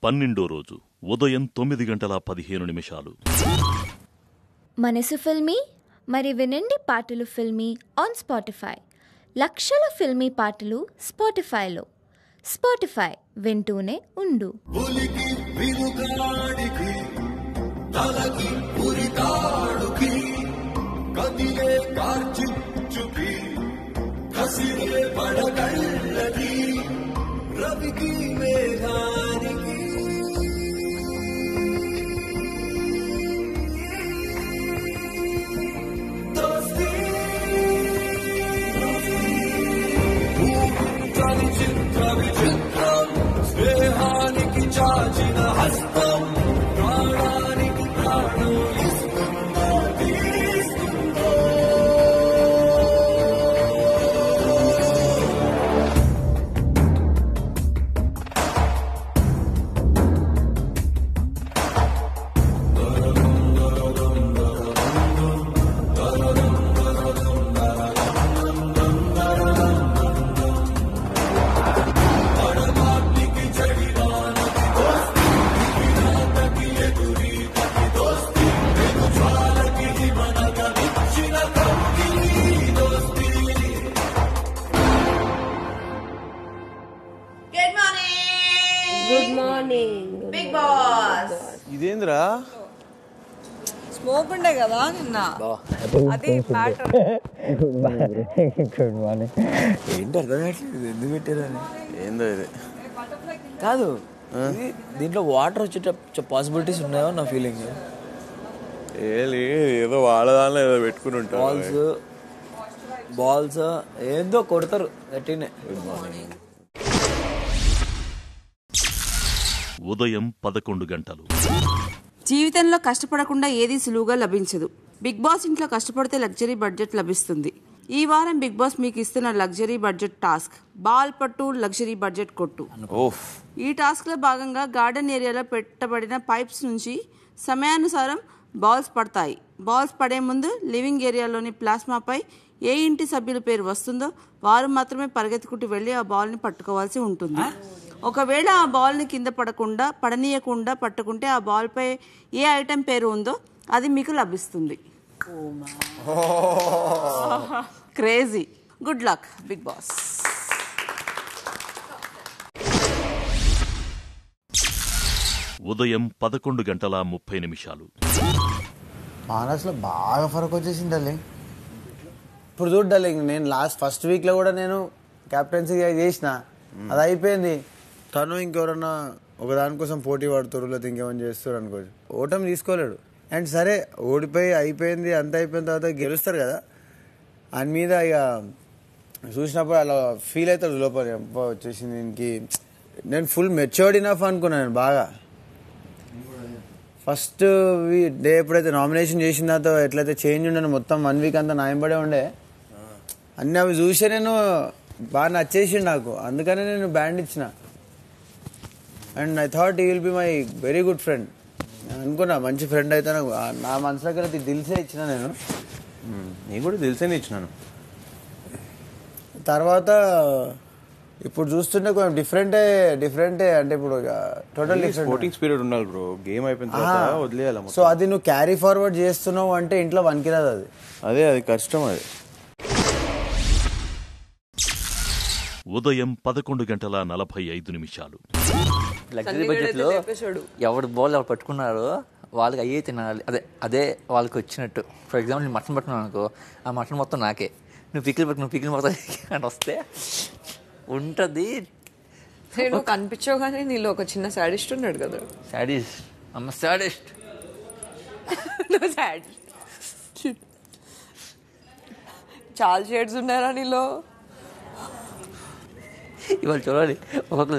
పన్నెండో రోజు ఉదయం తొమ్మిది గంటల పదిహేను నిమిషాలు మనసు ఫిల్మీ మరి వినండి పాటలు ఫిల్మీ ఆన్ స్పాటిఫై లక్షల ఫిల్మీ పాటలు స్పాటిఫైలో స్పాటిఫై వింటూనే ఉండు పులికి వినుగాడికి తలకి పురితాడుకి కదిలే కార్చిచ్చుకి కసిరే పడగళ్ళకి రవికి మేఘానికి దోస్తీ భూమించని చిత్ర విచిత్రం స్నేహానికి చాచిన హస్తం ప్రాణానికి ప్రాణం ఇస్తుందో తీస్తుందో పడమాటికి జడివానకి దోస్తి వినాటకి ఎదురీ తకి దోస్తి వెనుచాలకి మనగనిచ్చిన కౌగిలి దోస్తి good morning good morning big boss ఇదేంద్రా స్మోక్ ఉండే కదా నిన్న అది మ్యాటర్ గుడ్ మార్నింగ్ ఏంటి అర్థం కావట్లేదు ఎందుకు పెట్టారని ఏందో ఇది కాదు ఇది దీంట్లో వాటర్ వచ్చేట పాసిబిలిటీస్ ఉన్నాయో నా ఫీలింగ్ ఏలి ఏదో వాళ్ళ దానిలో ఏదో పెట్టుకుని ఉంటారు బాల్స్ బాల్స్ ఏందో కొడతారు గట్టినే ఉదయం పదకొండు గంటలు జీవితంలో కష్టపడకుండా ఏది సులువుగా లభించదు బిగ్ బాస్ ఇంట్లో కష్టపడితే లగ్జరీ బడ్జెట్ లభిస్తుంది ఈ వారం బిగ్ బాస్ మీకు ఇస్తున్న లగ్జరీ బడ్జెట్ టాస్క్ బాల్ పట్టు లగ్జరీ బడ్జెట్ కొట్టు ఓఫ్ ఈ టాస్క్లో భాగంగా గార్డెన్ ఏరియాలో పెట్టబడిన పైప్స్ నుంచి సమయానుసారం బాల్స్ పడతాయి బాల్స్ పడే ముందు లివింగ్ ఏరియాలోని ప్లాస్మాపై ఏ ఇంటి సభ్యుల పేరు వస్తుందో వారు మాత్రమే పరిగెత్తుకుంటూ వెళ్ళి ఆ బాల్ని పట్టుకోవాల్సి ఉంటుంది ఒకవేళ ఆ బాల్ని కింద పడకుండా పడనీయకుండా పట్టుకుంటే ఆ బాల్పై ఏ ఐటెం పేరు ఉందో అది మీకు లభిస్తుంది crazy good luck big boss ఉదయం పదకొండు గంటల ముప్పై నిమిషాలు మానస్లో బాగా ఫరక్ వచ్చేసింది డార్లింగ్ ఇప్పుడు చూడు డార్లింగ్ నేను లాస్ట్ ఫస్ట్ వీక్లో కూడా నేను కెప్టెన్సీ చేసిన అది అయిపోయింది తను ఇంకెవరన్నా ఒక దానికోసం పోటీ పడుతారు లేకపోతే ఇంకేమైనా చేస్తారు అనుకోవచ్చు ఓటమి తీసుకోలేడు అండ్ సరే ఓడిపోయి అయిపోయింది అంత అయిపోయిన తర్వాత గెలుస్తారు కదా ఆయన మీద ఇక చూసినప్పుడు అలా ఫీల్ అవుతాడు లోపల అబ్బా వచ్చేసింది దీనికి నేను ఫుల్ మెచ్యూర్డ్ ఇనఫ్ అనుకున్నాను నేను బాగా ఫస్ట్ డే ఎప్పుడైతే నామినేషన్ చేసిన తర్వాత ఎట్లయితే చేంజ్ ఉండను మొత్తం వన్ వీక్ అంతా నాయంబడే ఉండే అన్ని అవి చూసే నేను బాగా నచ్చేసిండు నాకు అందుకనే నేను బ్యాండ్ ఇచ్చిన and I thought he will be my very good friend అనుకున్నా మంచి ఫ్రెండ్ అయితే నాకు ఆ- నా మనసులోకి అయితే దిల్సే ఇచ్చిన నేను నేను కూడా తెలిసేనే ఇచ్చినాను తర్వాత ఇప్పుడు చూస్తుంటే కొంచెం డిఫరెంటే డిఫరెంటే అంటే ఇప్పుడు టోటల్ డిఫరెంట్ స్పోర్టింగ్ స్పిరిట్ ఉండాలి బ్రో గేమ్ అయిపోయిన తర్వాత వదిలేయాలి సో అది నువ్వు క్యారీ ఫార్వర్డ్ చేస్తున్నావు అంటే ఇంట్లో వనికిరాదు అది అదే అది కష్టం అది ఉదయం పదకొండు గంటల నలభై ఐదు నిమిషాలు లగ్జరీ బడ్జెట్ లో ఎవడు బాల్ ఎవరు పట్టుకున్నారో వాళ్ళకి అయ్యే తినాలి అదే అదే వాళ్ళకి వచ్చినట్టు ఫర్ ఎగ్జాంపుల్ నేను మటన్ పట్టుకున్నాను అనుకో ఆ మటన్ మొత్తం నాకే నువ్వు పికిల్ పట్టుకున్నావు పికిల్ మొత్తం అని వస్తే ఉంటుంది నేను కనిపించావు కానీ నీలో ఒక చిన్న సాడిస్ట్ ఉన్నాడు కదా సాడీస్ట్ అమ్మ సాడీస్ట్ నువ్వు సాడ్ చాలా షేడ్స్ ఉన్నారా నీలో ఇవాళ చూడాలి ఒక్కొక్కరు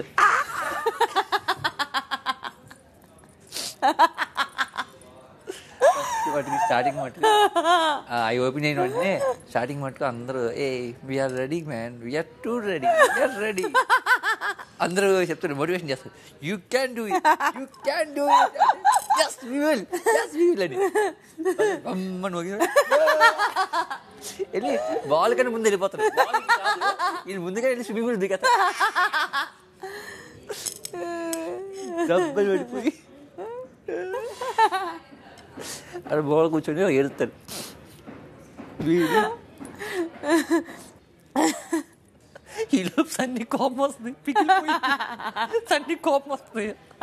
వాటికి స్టార్టింగ్ మటుకు అవి ఓపెన్ అయిన వెంటనే స్టార్టింగ్ మటుకు అందరూ ఏ we are ready man we are too ready we are ready అందరూ చెప్తారు మోటివేషన్ చేస్తారు you can do it you can do it yes we will yes we will అని అమ్మని మోగి వెళ్ళి బాల్ కన్నా ముందు వెళ్ళిపోతారు Ball కి రాదు. వీళ్ళు ముందుగా వెళ్ళి స్విమ్మింగ్ పూల్ దిగతారు దెబ్బలు పడిపోయి అక్కడ బోడ కూర్చొని ఏడుతాడు వీడు ఈ లోపు సన్ని కోపం వస్తుంది పిగిలిపోయి. సన్ని కోపం వస్తుంది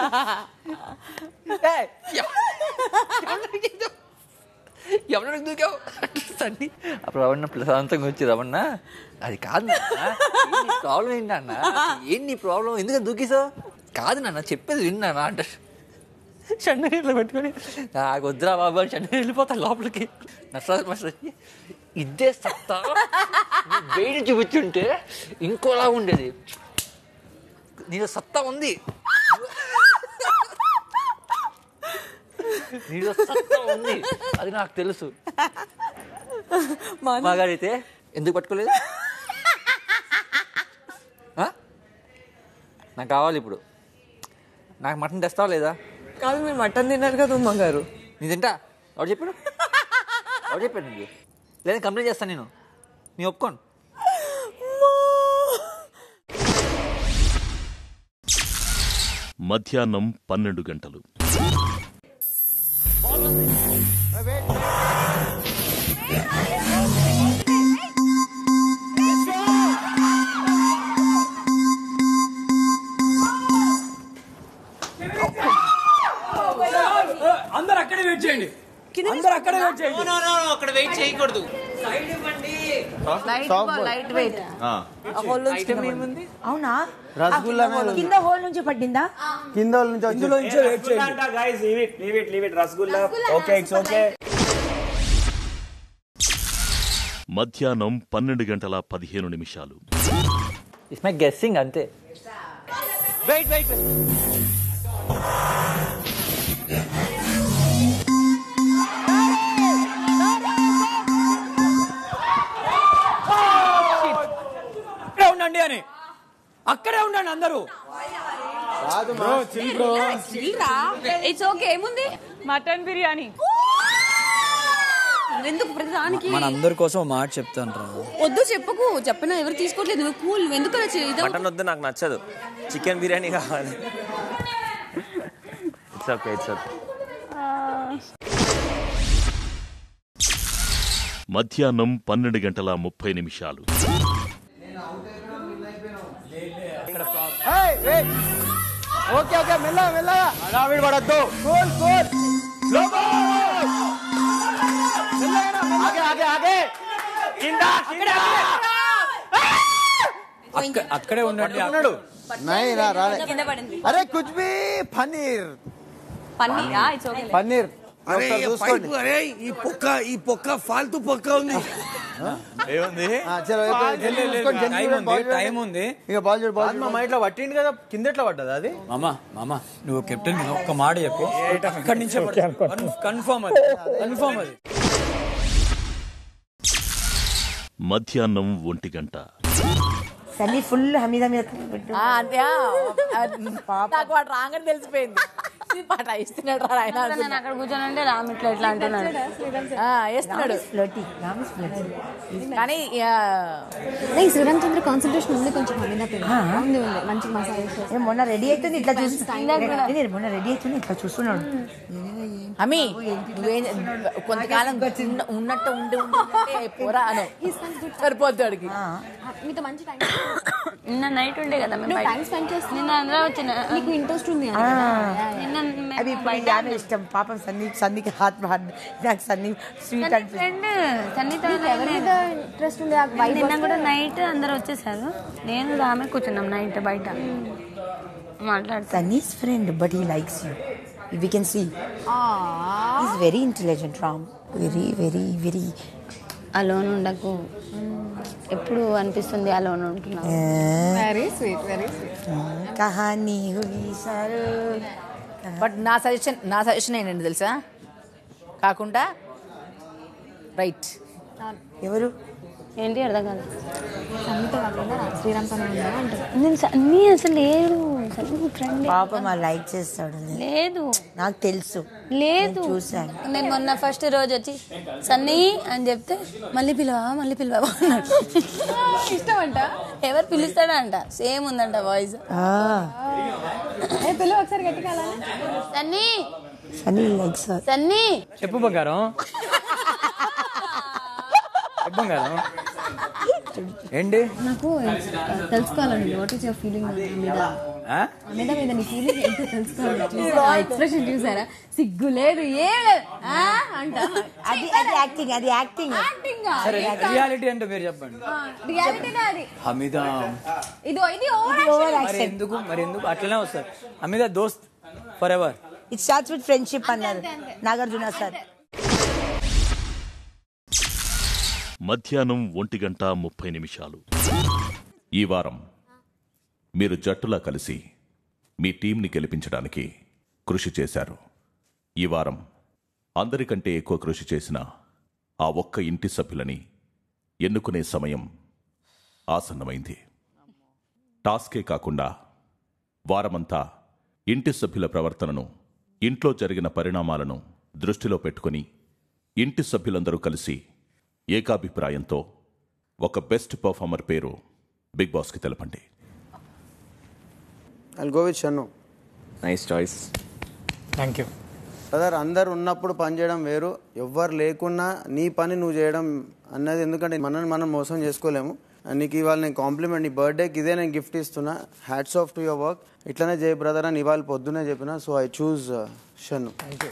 ఏయ్, ఎవ- ఎవరికి దూకావు? ఎవరికి దూకావు సన్ని అప్పుడు రవణ ప్రశాంతంగా వచ్చి రవణ అది కాదు నాన్న ప్రాబ్లం ఏంటి అన్న ఏంటి నీ ప్రాబ్లం ఎందుకు దూకేసావు కాదు నాన్న చెప్పేది విన్నానా అంటే చెన్నైలో పెట్టుకొని నాకు వద్దురా బాబు అని చెన్నై వెళ్ళిపోతాను లోపలికి నటరాజు మాస్టర్ వచ్చి ఇదే సత్తా బయట చూపించుంటే ఇంకోలా ఉండేది నీలో సత్తా ఉంది నీలో సత్తా ఉంది అది నాకు తెలుసు మగాడైతే ఎందుకు పట్టుకోలేదు ఆ? నాకు కావాలి ఇప్పుడు నాకు మటన్ తెస్తావా లేదా కాదు మీరు మటన్ తిన్నారు కదా ఉమ్మ గారు నీ తింటా ఎవడు చెప్పాడు ఎవడు చెప్పాడు నీకు లేదా కంప్లైంట్ చేస్తాను నేను నీ ఒప్పుకోను మధ్యాహ్నం పన్నెండు గంటలు అందరు అక్కడే వెయిట్ చేయండి అందరు అక్కడే వెయిట్ చేయండి అక్కడ వెయిట్ చేయకూడదు లైట్ వెయిట్ హోల్ నుంచి ఏముంది అవునా రసగుల్లా కింద హోల్ నుంచి పట్టిందా కింద వాళ్ళ నుంచి ఇందులో వచ్చి నుంచే వెయిట్ చేయండి guys leave it leave it leave it rasgulla okay it's okay మధ్యాహ్నం పన్నెండు గంటల పదిహేను నిమిషాలు ఇట్స్ మై గెస్సింగ్ అంతే వెయిట్ వెయిట్ అక్కడే ఉండండి అని అక్కడే ఉండండి అందరూ bro chill bro it's okay ఏముంది మటన్ బిర్యానీ ఎందుకు ప్రతిదానికి మన అందరి కోసం ఒక మాట చెప్తాను రా వద్దు చెప్పకు చెప్పినా ఎవరు తీసుకోవట్లేదు నువ్వు కూల్ ఎందుకు అలా చేయదు మటన్ వద్దు నాకు నచ్చదు చికెన్ బిర్యానీ కావాలి ఇట్స్ ఓకే ఇట్స్ ఓకే మధ్యాహ్నం పన్నెండు గంటల ముప్పై నిమిషాలు ఓకే ఓకే మెల్లగా మెల్లగా హడావిడి పడద్దు కూల్ కూల్ ఆగే ఆగే ఆగే అక్క- అక్కడే ఉండండి ఉన్నాడు నై రా రాలే కింద పడింది అరే కుచ్ బి పన్నీర్ పన్నీరా ఇట్స్ ఓకే పన్నీర్ ఒకసారి చూసుకోండి అరే ఈ పొక్క ఈ పొక్క ఫాల్తూ పొక్క ఉంది ఏముంది ఆ, చలో అయిపోయింది. జల్దీ చూసుకోండి, జల్దీ టైం చూడండి, ఉంది బాల్ చూడండి. టైం ఉంది ఇక బాల్ చూడు బాల్ మా ఇట్లా పట్టింది కదా కింద ఎట్లా పడ్డది అది మామ మామ నువ్వు కెప్టెన్ మీద ఒక్క మాట చెప్పు అక్కడి నుంచే కన్ఫర్మ్ అది కన్ఫర్మ్ అది మధ్యాహ్నం ఒంటి గంట సన్నీ ఫుల్ హమీద మీద పెట్టు అంతే నాకు వాడు రాగానే తెలిసిపోయింది పాట ఇస్తున్నాడు రా ఆయన నేను అక్కడ కూర్చొని రామ్ ఇట్లా ఇట్లా అంటున్నాడు ఆ, వేస్తున్నాడు ఫ్లోటీ రామ్ ఫ్లోటీ కానీ శ్రీరామ్ చంద్ర కాన్సన్ట్రేషన్ ఉంది కొంచెం హమీదా పేరు ఉంది ఉంది మంచి మసాలా ఏ, మొన్న రెడీ అవుతుంది ఇట్లా చూస్తున్నాడు మొన్న రెడీ అవుతుంది ఇట్లా చూస్తున్నాడు అమ్మి నువ్వేం కొంతకాలం ఉన్న- ఉన్నట్టు ఉండి ఉంటే పోరా అను సరిపోద్ది వాడికి మీతో మంచి టైం నిన్న నైట్ ఉండే కదా మేము నువ్వు బయట. టైం స్పెండ్ చేస్తున్నా నిన్న అందరూ వచ్చిన నీకు ఇంట్రెస్ట్ ఉంది ఆ. నిన్న మేము అవి ఇప్పుడు బయట ఆమె ఇష్టం పాపం సన్నీ సన్నీకి హాట్ హాట్ నాకు సన్నీ స్వీట్ అనిపిస్తుంది ఫ్రెండ్ సన్నితో ఎవరి మీద ఇంట్రెస్ట్ ఉంది ఆ vibe నిన్న వస్తే- కూడా నైట్ అందరు వచ్చేసారు నేను రామే కూర్చున్నాం నైట్ బయట మాట్లాడుతా Sunny's friend but he likes you we can see is very intelligent Ram very very very alone ఉండకు ఎప్పుడు అనిపిస్తుంది అలోన్ ఉంటున్నా వెరీ స్వీట్ వెరీ స్వీట్ కహానీ హుయి సర్ బట్ నా సజెషన్ నా సజెషన్ ఏంటండి తెలుసా కాకుండా రైట్ ఎవరు ఏంటి అర్థం కాదు సన్నితో కాకుండా శ్రీరామ్ తన ఉందా అంటారు నేను సన్నీ అసలు లేడు పాప మా లైక్ చేస్తాడు లేదు నాకు తెలుసు లేదు నేను చూశాను నేను మొన్న ఫస్ట్ రోజు వచ్చి సన్నీ అని చెప్తే మళ్ళీ పిలవా మళ్ళీ పిలవా అన్నాడు ఇష్టం అంట ఎవరు పిలుస్తాడంట సేమ్ ఉందంట వాయిస్ ఏ పిల్ల ఒకసారి గట్టిగా అలానే. సన్నీ సన్నీ లైక్స్ సన్నీ చెప్పు బంగారం చెప్పు బంగారం ఏంటి నాకు తెలుసుకోవాలండి వాట్ ఈస్ యువర్ ఫీలింగ్ మీద ఆ? మీద మీద నీ ఫీలింగ్ ఏంటో తెలుసుకోవాలి ఎక్స్ప్రెషన్ చూసారా సిగ్గు లేదు ఏం లేదు ఆ అంట అది అది యాక్టింగ్ అది యాక్టింగ్ యాక్టింగ్ సరే రియాలిటీ అంటే పేరు చెప్పండి రియాలిటీనా అది హమీద ఇదో ఇది ఓవర్ మరి ఎందుకు మరి ఎందుకు అట్లనే వస్తారు హమీద దోస్త్ forever it starts with friendship అన్నారు నాగార్జున సార్ మధ్యాహ్నం ఒంటి గంట ముప్పై నిమిషాలు ఈ వారం మీరు జట్టులా కలిసి మీ టీంని గెలిపించడానికి కృషి చేశారు ఈ వారం అందరికంటే ఎక్కువ కృషి చేసిన ఆ ఒక్క ఇంటి సభ్యులని ఎన్నుకునే సమయం ఆసన్నమైంది టాస్కే కాకుండా వారమంతా ఇంటి సభ్యుల ప్రవర్తనను ఇంట్లో జరిగిన పరిణామాలను దృష్టిలో పెట్టుకుని ఇంటి సభ్యులందరూ కలిసి ఏకాభిప్రాయంతో ఒక బెస్ట్ పర్ఫార్మర్ పేరు బిగ్ బాస్కి తెలపండి I go with Shannu nice choice thank you brother అందరు ఉన్నప్పుడు పని చేయడం వేరు ఎవ్వరు లేకున్నా నీ పని నువ్వు చేయడం అన్నది ఎందుకంటే మనల్ని మనం మోసం చేసుకోలేము నీకు ఇవాళ నేను కాంప్లిమెంట్ నీ బర్త్డేకి ఇదే నేను గిఫ్ట్ ఇస్తున్నా hats off to your work ఇట్లనే చేయ బ్రదర్ అని ఇవాళ పొద్దునే చెప్పిన సో ఐ చూస్ షన్ను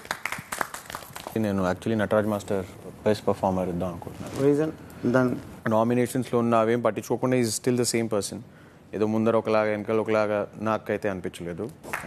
నేను actually Nataraj master best performer ఇద్దాం అనుకుంటున్నాను రీజన్ దాని నామినేషన్స్లో ఉన్న అవేం పట్టించుకోకుండా is still the same person ఏదో ముందర ఒకలాగా వెనకాల ఒకలాగా నాకైతే అనిపించలేదు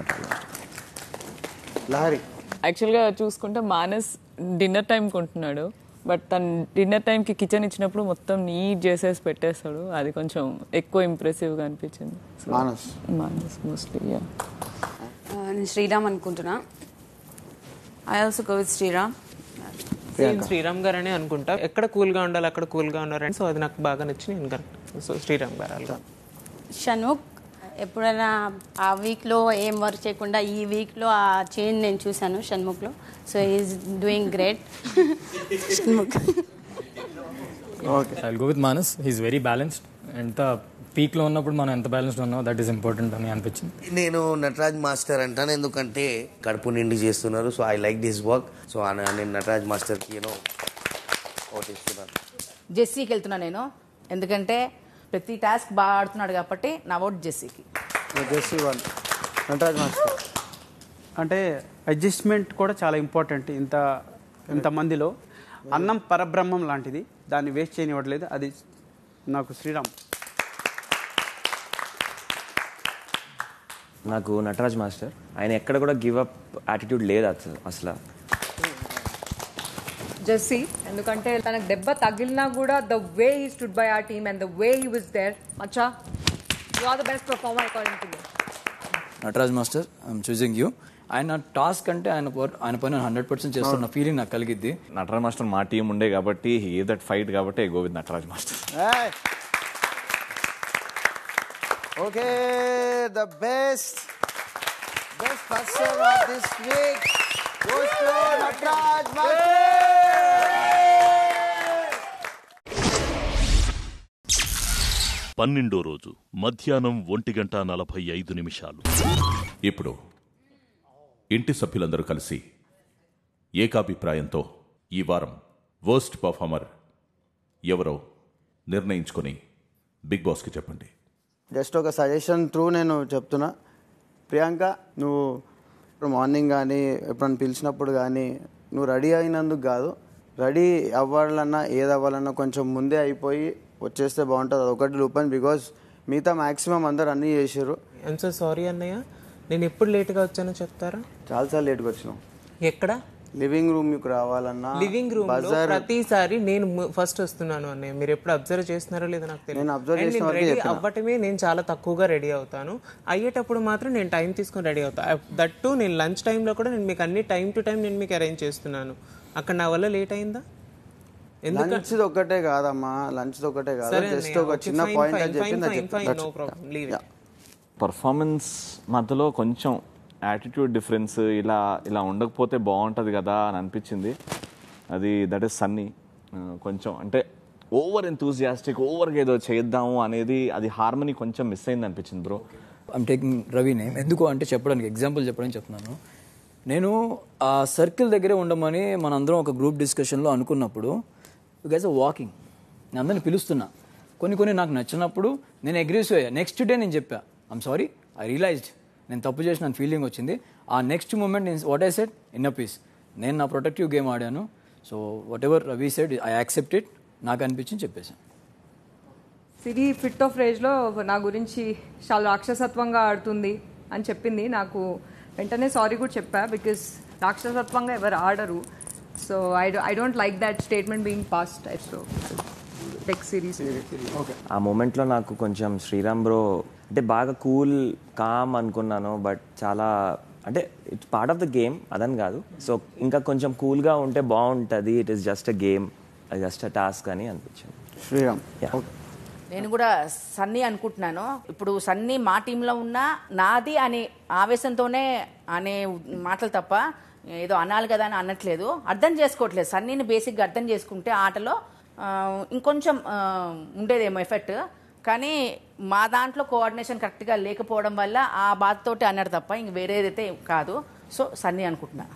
లహరి యాక్చువల్గా చూసుకుంటే మానస్ డిన్నర్ టైం కొంటున్నాడు బట్ తను డిన్నర్ టైంకి కిచెన్ ఇచ్చినప్పుడు మొత్తం నీట్ చేసేసి పెట్టేస్తాడు అది కొంచెం ఎక్కువ ఇంప్రెసివ్గా అనిపించింది So, Manas. Manas mostly yeah నేను శ్రీరామ్ అనుకుంటున్నా I also go with Sriram same Sriram garu అనే అనుకుంటా ఎక్కడ కూల్గా ఉండాలి అక్కడ కూల్గా ఉన్నారని సో అది నాకు బాగా నచ్చి నేను కరెక్ట్ సో శ్రీరామ్ గారు అలాగా షణ్ముఖ్ ఎప్పుడైనా ఆ వీక్లో ఏం వర్క్ చేయకుండా ఈ వీక్లో ఆ చేంజ్ నేను చూశాను షణ్ముఖ్లో so is doing great Shanmukh okay I go with Manas he's very balanced ఎంత పీక్లో ఉన్నప్పుడు మనం ఎంత బ్యాలెన్స్డ్ ఉన్నామో దట్ ఈస్ ఇంపార్టెంట్ అని అనిపించింది నేను నటరాజ్ మాస్టర్ అంటాను ఎందుకంటే కడుపు నిండి చేస్తున్నారు so I like this work so నేను నటరాజ్ మాస్టర్కి యూనో ఓట్ ఇస్తున్నాను జెస్సీకి వెళ్తున్నా నేను ఎందుకంటే ప్రతి టాస్క్ బాగా ఆడుతున్నాడు కాబట్టి నా ఓట్ జెస్సీకి జెస్సీ వన్ నటరాజ్ మాస్టర్ అంటే అడ్జస్ట్మెంట్ కూడా చాలా ఇంపార్టెంట్ ఇంత ఇంతమందిలో అన్నం పరబ్రహ్మం లాంటిది దాన్ని వేస్ట్ చేయనివ్వట్లేదు అది నాకు శ్రీరామ్ నాకు నటరాజ్ మాస్టర్ ఆయన ఎక్కడ కూడా గివ్ అప్ యాటిట్యూడ్ లేదు అసలు అసలు జెస్సీ ఎందుకంటే తనకు దెబ్బ తగిలినా కూడా the way he stood by our team and the way he was there మచ్చా you are the best performer according to me Nataraj master I'm choosing you ఆయన టాస్క్ అంటే ఆయన పో- ఆయన పైన హండ్రెడ్ పర్సెంట్ చేస్తున్న ఫీలింగ్ నాకు కలిగిద్ది నటరాజ్ మాస్టర్ మా టీం ఉండే కాబట్టి ఏ దట్ ఫైట్ కాబట్టి go with Nataraj master okay the best best person of this week goes to Nataraj పన్నెండో రోజు మధ్యాహ్నం ఒంటి గంట నలభై ఐదు నిమిషాలు ఇప్పుడు ఇంటి సభ్యులందరూ కలిసి ఏకాభిప్రాయంతో ఈ వారం వర్స్ట్ పర్ఫార్మర్ ఎవరో నిర్ణయించుకొని బిగ్ బాస్కి చెప్పండి జస్ట్ ఒక సజెషన్ త్రూ నేను చెప్తున్నా ప్రియాంక నువ్వు ఇప్పుడు మార్నింగ్ కానీ ఎప్పుడైనా పిలిచినప్పుడు కానీ నువ్వు రెడీ అయినందుకు కాదు రెడీ అవ్వాలన్నా ఏది అవ్వాలన్నా కొంచెం ముందే అయిపోయి వచ్చేస్తే బాగుంటుంది అదొకటి రూపాయి బికాజ్ మిగతా మాక్సిమం అందరు అన్నీ చేసారు ఐఎమ్ సో సారీ అన్నయ్య నేను ఎప్పుడు లేట్గా వచ్చానో చెప్తారా చాలాసార్లు లేట్గా వచ్చినావు ఎక్కడ లివింగ్ రూమ్ మీకు రావాలన్నా లివింగ్ రూమ్ లో బజార్ ప్రతిసారి నేను ఫస్ట్ వస్తున్నాను అన్నయ్య మీరు ఎప్పుడు అబ్జర్వ్ చేస్తున్నారో లేదో నాకు తెలియదు నేను observe And చేసిన నేను వరకే రెడీ చెప్పిన. అవ్వటమే నేను చాలా తక్కువగా రెడీ అవుతాను అయ్యేటప్పుడు మాత్రం నేను టైం తీసుకొని రెడీ అవుతాను దట్టు నేను లంచ్ టైంలో కూడా నేను మీకు అన్ని టైం టు టైం నేను మీకు అరేంజ్ చేస్తున్నాను అక్కడ నా వల్ల లేట్ అయిందా ఎందుకంటే లంచ్ ఒక్కటే కాదమ్మా లంచ్ ఒక్కటే కాదు సరే జస్ట్ అన్నయ్య, ఒక okay, చిన్న fine, పాయింట్ fine, అని చెప్పింది fine, అది fine, చెప్పు. no That's it. problem, leave it. Yeah. Performance మధ్యలో కొంచెం యాటిట్యూడ్ డిఫరెన్స్ ఇలా ఇలా ఉండకపోతే బాగుంటుంది కదా అని అనిపించింది అది దట్ ఈస్ సన్నీ కొంచెం అంటే ఓవర్ ఎంతూజియాస్టిక్ ఓవర్గా ఏదో చేద్దాము అనేది అది హార్మనీ కొంచెం మిస్ అయింది అనిపించింది bro I'm taking Ravi name ఎందుకు అంటే చెప్పడానికి ఎగ్జాంపుల్ చెప్పడానికి చెప్తున్నాను నేను ఆ సర్కిల్ దగ్గరే ఉండమని మనందరం ఒక గ్రూప్ డిస్కషన్లో అనుకున్నప్పుడు గైస్ వాకింగ్ నేను అందరిని పిలుస్తున్నా కొన్ని కొన్ని నాకు నచ్చినప్పుడు నేను అగ్రెసివ్ అయ్యా నెక్స్ట్ డే నేను చెప్పా ఐమ్ సారీ ఐ రియలైజ్డ్ నేను తప్పు చేసిన ఫీలింగ్ వచ్చింది ఆ నెక్స్ట్ మూమెంట్ నేను what I said in peace నేను నా ప్రొటెక్టివ్ గేమ్ ఆడాను so whatever Ravi said I accept it నాకు అనిపించింది చెప్పేశాను సిరి ఫిట్ ఆఫ్ రేజ్లో నా గురించి చాలా రాక్షసత్వంగా ఆడుతుంది అని చెప్పింది నాకు వెంటనే సారీ కూడా చెప్పా బికాస్ రాక్షసత్వంగా ఎవరు ఆడరు so I I don't like that statement being past so tech series okay ఆ మూమెంట్లో నాకు కొంచెం శ్రీరామ్ బ్రో అంటే బాగా కూల్ కామ్ అనుకున్నాను బట్ చాలా అంటే it's part of the game అదని కాదు సో ఇంకా కొంచెం కూల్గా ఉంటే బాగుంటుంది it is just a game just a task అని అనిపించింది శ్రీరామ్ నేను కూడా సన్నీ అనుకుంటున్నాను ఇప్పుడు సన్నీ మా టీంలో ఉన్న నాది అనే ఆవేశంతోనే అనే మాటలు తప్ప ఏదో అనాలి కదా అని అనట్లేదు అర్థం చేసుకోవట్లేదు సన్నీని బేసిక్గా అర్థం చేసుకుంటే ఆటలో ఆ, ఇంకొంచెం ఆ, ఉండేదేమో ఎఫెక్ట్ కానీ మా దాంట్లో కోఆర్డినేషన్ కరెక్ట్గా లేకపోవడం వల్ల ఆ బాధతోటి అన్నాడు తప్ప ఇంక వేరేదైతే కాదు సో సన్నీ అనుకుంటున్నా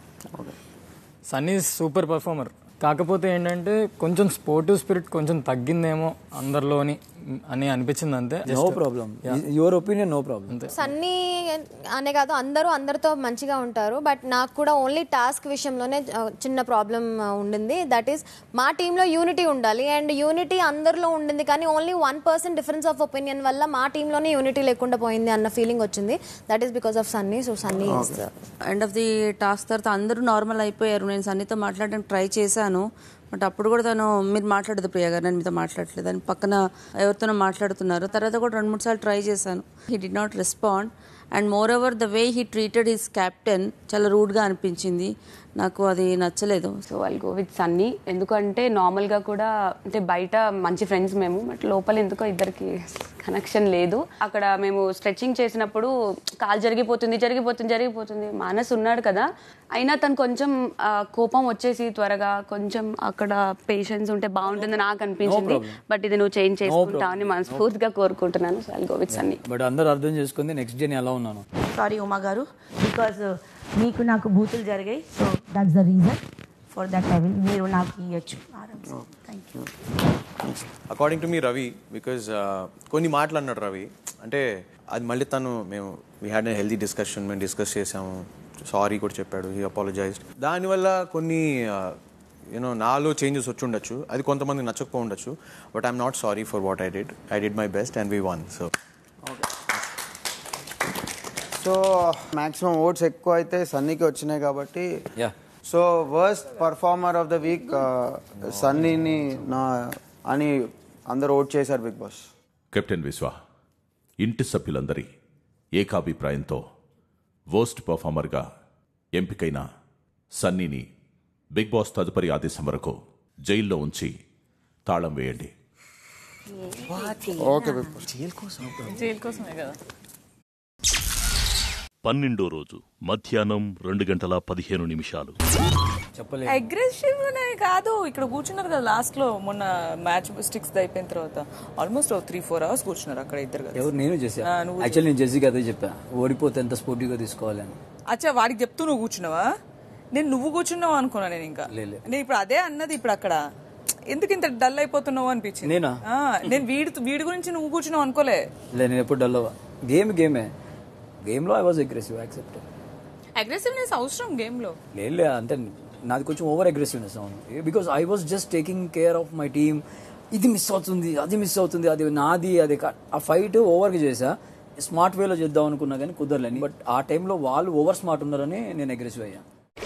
సన్నీ సూపర్ పర్ఫార్మర్ కాకపోతే ఏంటంటే కొంచెం స్పోర్టివ్ స్పిరిట్ కొంచెం తగ్గిందేమో అందరిలోని అని అనిపించింది అంతే no problem your opinion no problem అంతే సన్నీ అనే కాదు అందరూ అందరితో మంచిగా ఉంటారు బట్ నాకు కూడా ఓన్లీ టాస్క్ విషయంలోనే ఆ, చిన్న ప్రాబ్లం ఉండింది దట్ ఈస్ మా టీంలో యూనిటీ ఉండాలి అండ్ యూనిటీ అందరిలో ఉండింది కానీ only one percent difference of opinion వల్ల మా టీంలోనే యూనిటీ లేకుండా పోయింది అన్న ఫీలింగ్ వచ్చింది that is because of Sunny so Sunny end of the task తర్వాత అందరూ నార్మల్ అయిపోయారు నేను సన్నితో మాట్లాడడానికి ట్రై చేశాను బట్ అప్పుడు కూడా తను మీరు మాట్లాడదు ప్రియ గారు నేను మీతో మాట్లాడలేదు అని పక్కన ఎవరితోనో మాట్లాడుతున్నారు తర్వాత కూడా రెండు మూడు సార్లు ట్రై చేశాను he did not respond and moreover the way he treated his captain చాలా రూడ్గా అనిపించింది నాకు అది నచ్చలేదు so I go with Sunny ఎందుకంటే నార్మల్గా కూడా అంటే బయట మంచి ఫ్రెండ్స్ మేము బట్ లోపల ఎందుకో ఇద్దరికి కనెక్షన్ లేదు అక్కడ మేము స్ట్రెచ్చింగ్ చేసినప్పుడు కాలు జరిగిపోతుంది జరిగిపోతుంది జరిగిపోతుంది మానస్ ఉన్నాడు కదా అయినా తను కొంచెం ఆ, కోపం వచ్చేసి త్వరగా కొంచెం అక్కడ పేషెన్స్ ఉంటే బాగుంటుంది నాకు అనిపించింది problem. బట్ ఇది నువ్వు చేంజ్ చేసుకుంటావు problem. అని మనస్ఫూర్తిగా కోరుకుంటున్నాను so I go with Sunny but అందరూ అర్థం చేసుకుంది నెక్స్ట్ డే నేను ఎలా ఉన్నాను సారీ ఉమా గారు బికాజ్ మీకు నాకు బూతులు జరిగాయి so that's the reason for that I will మీరు నాకు ఇవ్వచ్చు thank you according to me Ravi because కొన్ని మాటలు అన్నాడు రవి అంటే అది మళ్ళీ తను మేము వీ హ్యాడ్ హెల్దీ డిస్కషన్ మేము డిస్కస్ చేసాము సారీ కూడా చెప్పాడు హీ అపాలజైజ్డ్ దానివల్ల కొన్ని యూనో నాలో చేంజెస్ వచ్చి ఉండొచ్చు అది కొంతమంది నచ్చకపో ఉండొచ్చు but I'm not sorry for what I did I did my best and we won so so maximum votes ఎక్కువ అయితే సన్నీకి వచ్చినాయి కాబట్టి yeah so worst performer of the week సన్నీని నా అని అందరు ఓట్ చేశారు బిగ్ బాస్ కెప్టెన్ విశ్వ ఇంటి సభ్యులందరి ఏకాభిప్రాయంతో వర్స్ట్ పర్ఫార్మర్గా ఎంపికైన సన్నీని బిగ్ బాస్ తదుపరి ఆదేశం వరకు జైల్లో ఉంచి తాళం వేయండి ఓకే బిగ్ బాస్ జైలు కోసం జైలు కోసమే కదా పన్నెండో రోజు మధ్యాహ్నం రెండు గంటల పదిహేను నిమిషాలు చెప్పలేదు అగ్రెసివ్ కాదు ఇక్కడ కూర్చున్నారు కదా లాస్ట్ లో మొన్న మ్యాచ్ స్టిక్స్ అయిపోయిన తర్వాత ఆల్మోస్ట్ త్రీ ఫోర్ అవర్స్ కూర్చున్నారు అక్కడ ఇద్దరు కలిసి. ఎవరు నేను చేసా ఆ, నువ్వు యాక్చువల్లీ నేను జెస్సీకి అదే చెప్పా ఓడిపోతే ఎంత స్పోర్టివ్గా తీసుకోవాలని అచ్చా వాడికి చెప్తూ నువ్వు కూర్చున్నావా నేను నువ్వు కూర్చున్నావు అనుకున్నా నేను ఇంకా లేలే. నేను ఇప్పుడు అదే అన్నది ఇప్పుడు అక్కడ ఎందుకు ఇంత డల్ అయిపోతున్నావు అనిపించింది నేనా? ఆ, నేను వీడి వీడి గురించి నువ్వు కూర్చున్నావు అనుకోలే లే నేను ఎప్పుడు డల్ అవ్వ గేమ్ గేమే గేమ్లో I was aggressive accept aggressiveness అవసరం గేమ్ లో లేదు అంటే నాది కొంచెం ఓవర్ అగ్రెసివ్నెస్ అవును because I was just taking care of my team ఇది మిస్ అవుతుంది అది మిస్ అవుతుంది అది నాది అది కా- ఆ ఫైట్ ఓవర్గా చేసా స్మార్ట్ వేలో చేద్దాం అనుకున్నా కానీ కుదరలేని బట్ ఆ టైంలో వాళ్ళు ఓవర్ స్మార్ట్ ఉన్నారని నేను అగ్రెసివ్ అయ్యా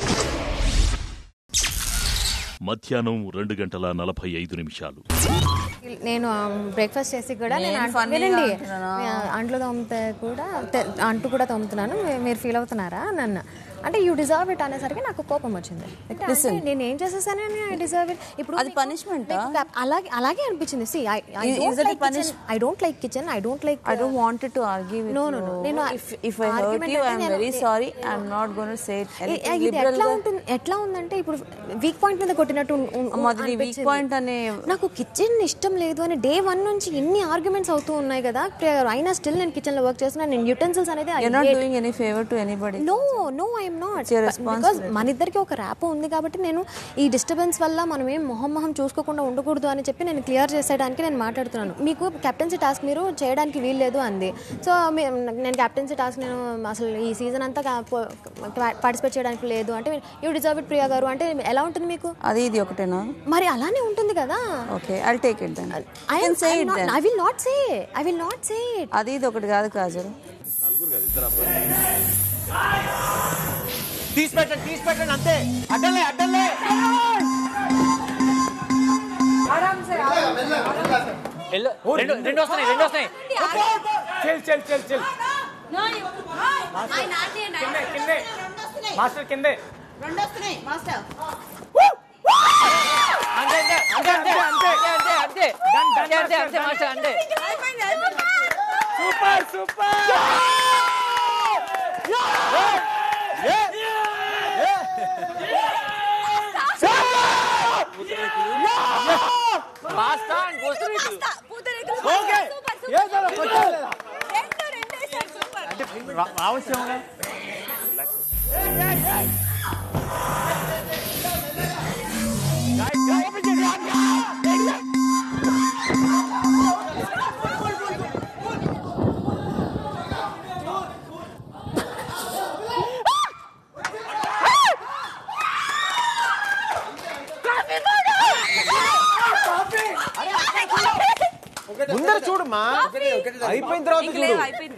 మధ్యాహ్నం రెండు గంటల నలభై ఐదు నిమిషాలు నేను బ్రేక్ఫాస్ట్ చేసి కూడా నేను నేను అంటు- funny గా వినండి అంటున్నానా? ఆ, అంట్లు తోమితే కూడా తె- అంటు కూడా తోముతున్నాను మీ- మీరు ఫీల్ అవుతున్నారా నన్ను అంటే యూ డిజర్వ్ ఇట్ అనేసరికి నాకు కోపం వచ్చింది అంటే Listen. నేను ఏం చేసేసానని ఐ డిజర్వ్ ఇట్ ఇప్పుడు అది punishment ఆ? మీకు అలాగే అలాగే అనిపించింది see I I Is- is don't it a like punish- kitchen I don't like kitchen I don't like I don't want to argue with No, you. no, no. నేను if if I hurt argument you, అంటే I'm నేను- very sorry. I'm not going to say it. A- anything ఇది liberal ఎట్లా గా- ఉంటుంది ఎట్లా ఉందంటే ఇప్పుడు వీక్ పాయింట్ మీద కొట్టినట్టు ఉన్- ఉన్- అమ్మ, అది నీ weak అనిపించింది. point అనే నాకు కిచెన్ ఇష్టం లేదు అని డే వన్ నుంచి ఎన్ని ఆర్గ్యుమెంట్స్ అవుతూ ఉన్నాయి కదా ప్రియ గారు అయినా స్టిల్ నేను కిచెన్ లో వర్క్ చేస్తున్నా నేను యూటెన్సిల్స్ అనేది You're not doing any favor to anybody. No no I'm not It's your because responsibility. మన ఇద్దరికి ఒక ర్యాప్ ఉంది కాబట్టి నేను ఈ డిస్టర్బెన్స్ వల్ల మనం ఏం మొహం మొహం చూసుకోకుండా ఉండకూడదు అని చెప్పి నేను క్లియర్ చేసేయడానికి నేను మాట్లాడుతున్నాను మీకు కెప్టెన్సీ టాస్క్ మీరు చేయడానికి వీల్లేదు అంది సో మీ- నేను కెప్టెన్సీ టాస్క్ నేను అసలు ఈ సీజన్ అంతా పార్టిసిపేట్ చేయడానికి లేదు అంటే యూ డిజర్వ్ ఇట్ ప్రియా గారు అంటే ఎలా ఉంటుంది మీకు అది ఇది ఒకటేనా మరి అలానే ఉంటుంది కదా okay I take it then I can say it then. I will not say I will not say it అది ఇది ఒకటి కాదు కాజల్ తీసి పెట్టండి తీసి పెట్టండి అంతే అడ్డలే అడ్డలే రెండు రెండు వస్తున్నాయి రెండు వస్తున్నాయి చెల్ చెల్ చెల్ చెల్ మాస్టర్ కిందే అంతే అంతే అంతే అంతే అంతే అంతే అంతే అంతే అంతే మాస్టర్ అంతే సూపర్ సూపర్ పాస్తా అండ్ పూతరేకులు ఓకే ఏదైనా కొట్టలేదా అంటే రా- రావచ్చేమోగా ముందర చూడమ్మా అయిపోయిన తర్వాత ఇంక లేవు, చూడు అయిపోయింది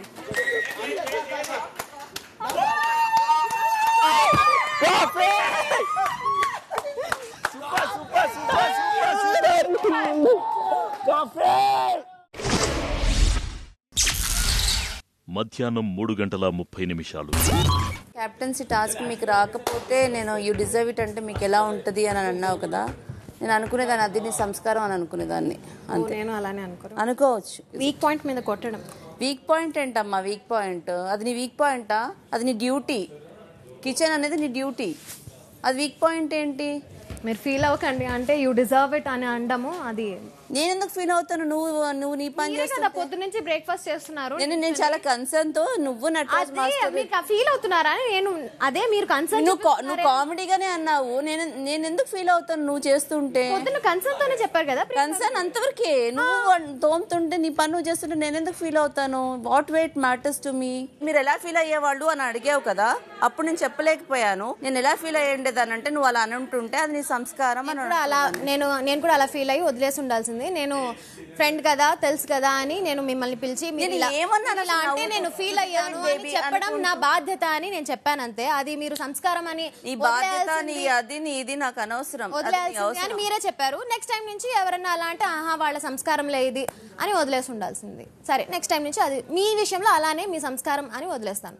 మధ్యాహ్నం మూడు గంటల ముప్పై నిమిషాలు కెప్టెన్సీ టాస్క్ మీకు రాకపోతే నేను యూ డిజర్వ్ ఇట్ అంటే మీకు ఎలా ఉంటుంది అని అన్నావు కదా నేను అనుకునేదాన్ని అది నీ సంస్కారం అని అనుకునేదాన్ని అంతే నేను అలానే అనుకోను అనుకోవచ్చు వీక్ పాయింట్ మీద కొట్టడం వీక్ పాయింట్ ఏంటమ్మా వీక్ పాయింట్ అది నీ వీక్ పాయింటా అది నీ డ్యూటీ కిచెన్ అనేది నీ డ్యూటీ అది వీక్ పాయింట్ ఏంటి మీరు ఫీల్ అవ్వకండి అంటే యూ డిజర్వ్ ఇట్ అని అనడము అది నేను ఎందుకు ఫీల్ అవుతాను నువ్వు నువ్వు నీ పని మీరే కదా చేస్తుంటే పొద్దు నుంచి బ్రేక్ఫాస్ట్ చేస్తున్నారు నేను నేను చాలా కన్సర్న్ తో నువ్వు నటరాజ్ అదే మాస్టర్ మీకు ఫీల్ అవుతున్నారా అని నేను అదే మీరు కన్సర్న్ నువ్వు కా- నువ్వు కామెడీగానే అన్నావు నేను నేను ఎందుకు ఫీల్ అవుతాను నువ్వు చేస్తుంటే పొద్దున్న కన్సర్న్ తోనే చెప్పారు కదా కన్సర్న్ అంతవరకే నువ్వు వన్- తోముతుంటే నీ పని నువ్వు చేస్తుంటే నేను ఎందుకు ఫీల్ అవుతాను what weight matters to me మీరు ఎలా ఫీల్ అయ్యేవాళ్ళు అని అడిగావు కదా అప్పుడు నేను చెప్పలేకపోయాను నేను ఎలా ఫీల్ అయ్యేదాన్ని అంటే నువ్వు అలా అని ఉంటుంటే అది నీ సంస్కారం అని కూడా అలా నేను నేను కూడా అలా ఫీల్ అయ్యి వదిలేసి ఉండాల్సింది నేను ఫ్రెండ్ కదా తెలుసు కదా అని నేను మిమ్మల్ని పిలిచి మీరు నేను ఇలా- ఏమన్నాను ఇలా అసలు అంటే నవ్వుతూ? నేను ఫీల్ అయ్యాను అని baby చెప్పడం నా అనుకుంటూ. బాధ్యత అని నేను చెప్పాను అంతే అది మీరు సంస్కారం అని నీ బాధ్యత వదిలేయాల్సింది- నీ అది నీ ఇది నాకు అనవసరం అది నీ వదిలేయాల్సింది అని అవసరం. మీరే చెప్పారు నెక్స్ట్ టైం నుంచి ఎవరన్నా అలా అంటే ఆహా వాళ్ళ సంస్కారం లేదు అని వదిలేసి ఉండాల్సింది సరే నెక్స్ట్ టైం నుంచి అది మీ విషయంలో అలానే మీ సంస్కారం అని వదిలేస్తాను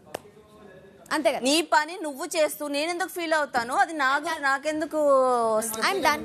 అంతే కదా నీ పని నువ్వు చేస్తూ నేను ఎందుకు ఫీల్ అవుతాను అది నాకు నాకెందుకు వస్తుంది? ఐఎమ్ డన్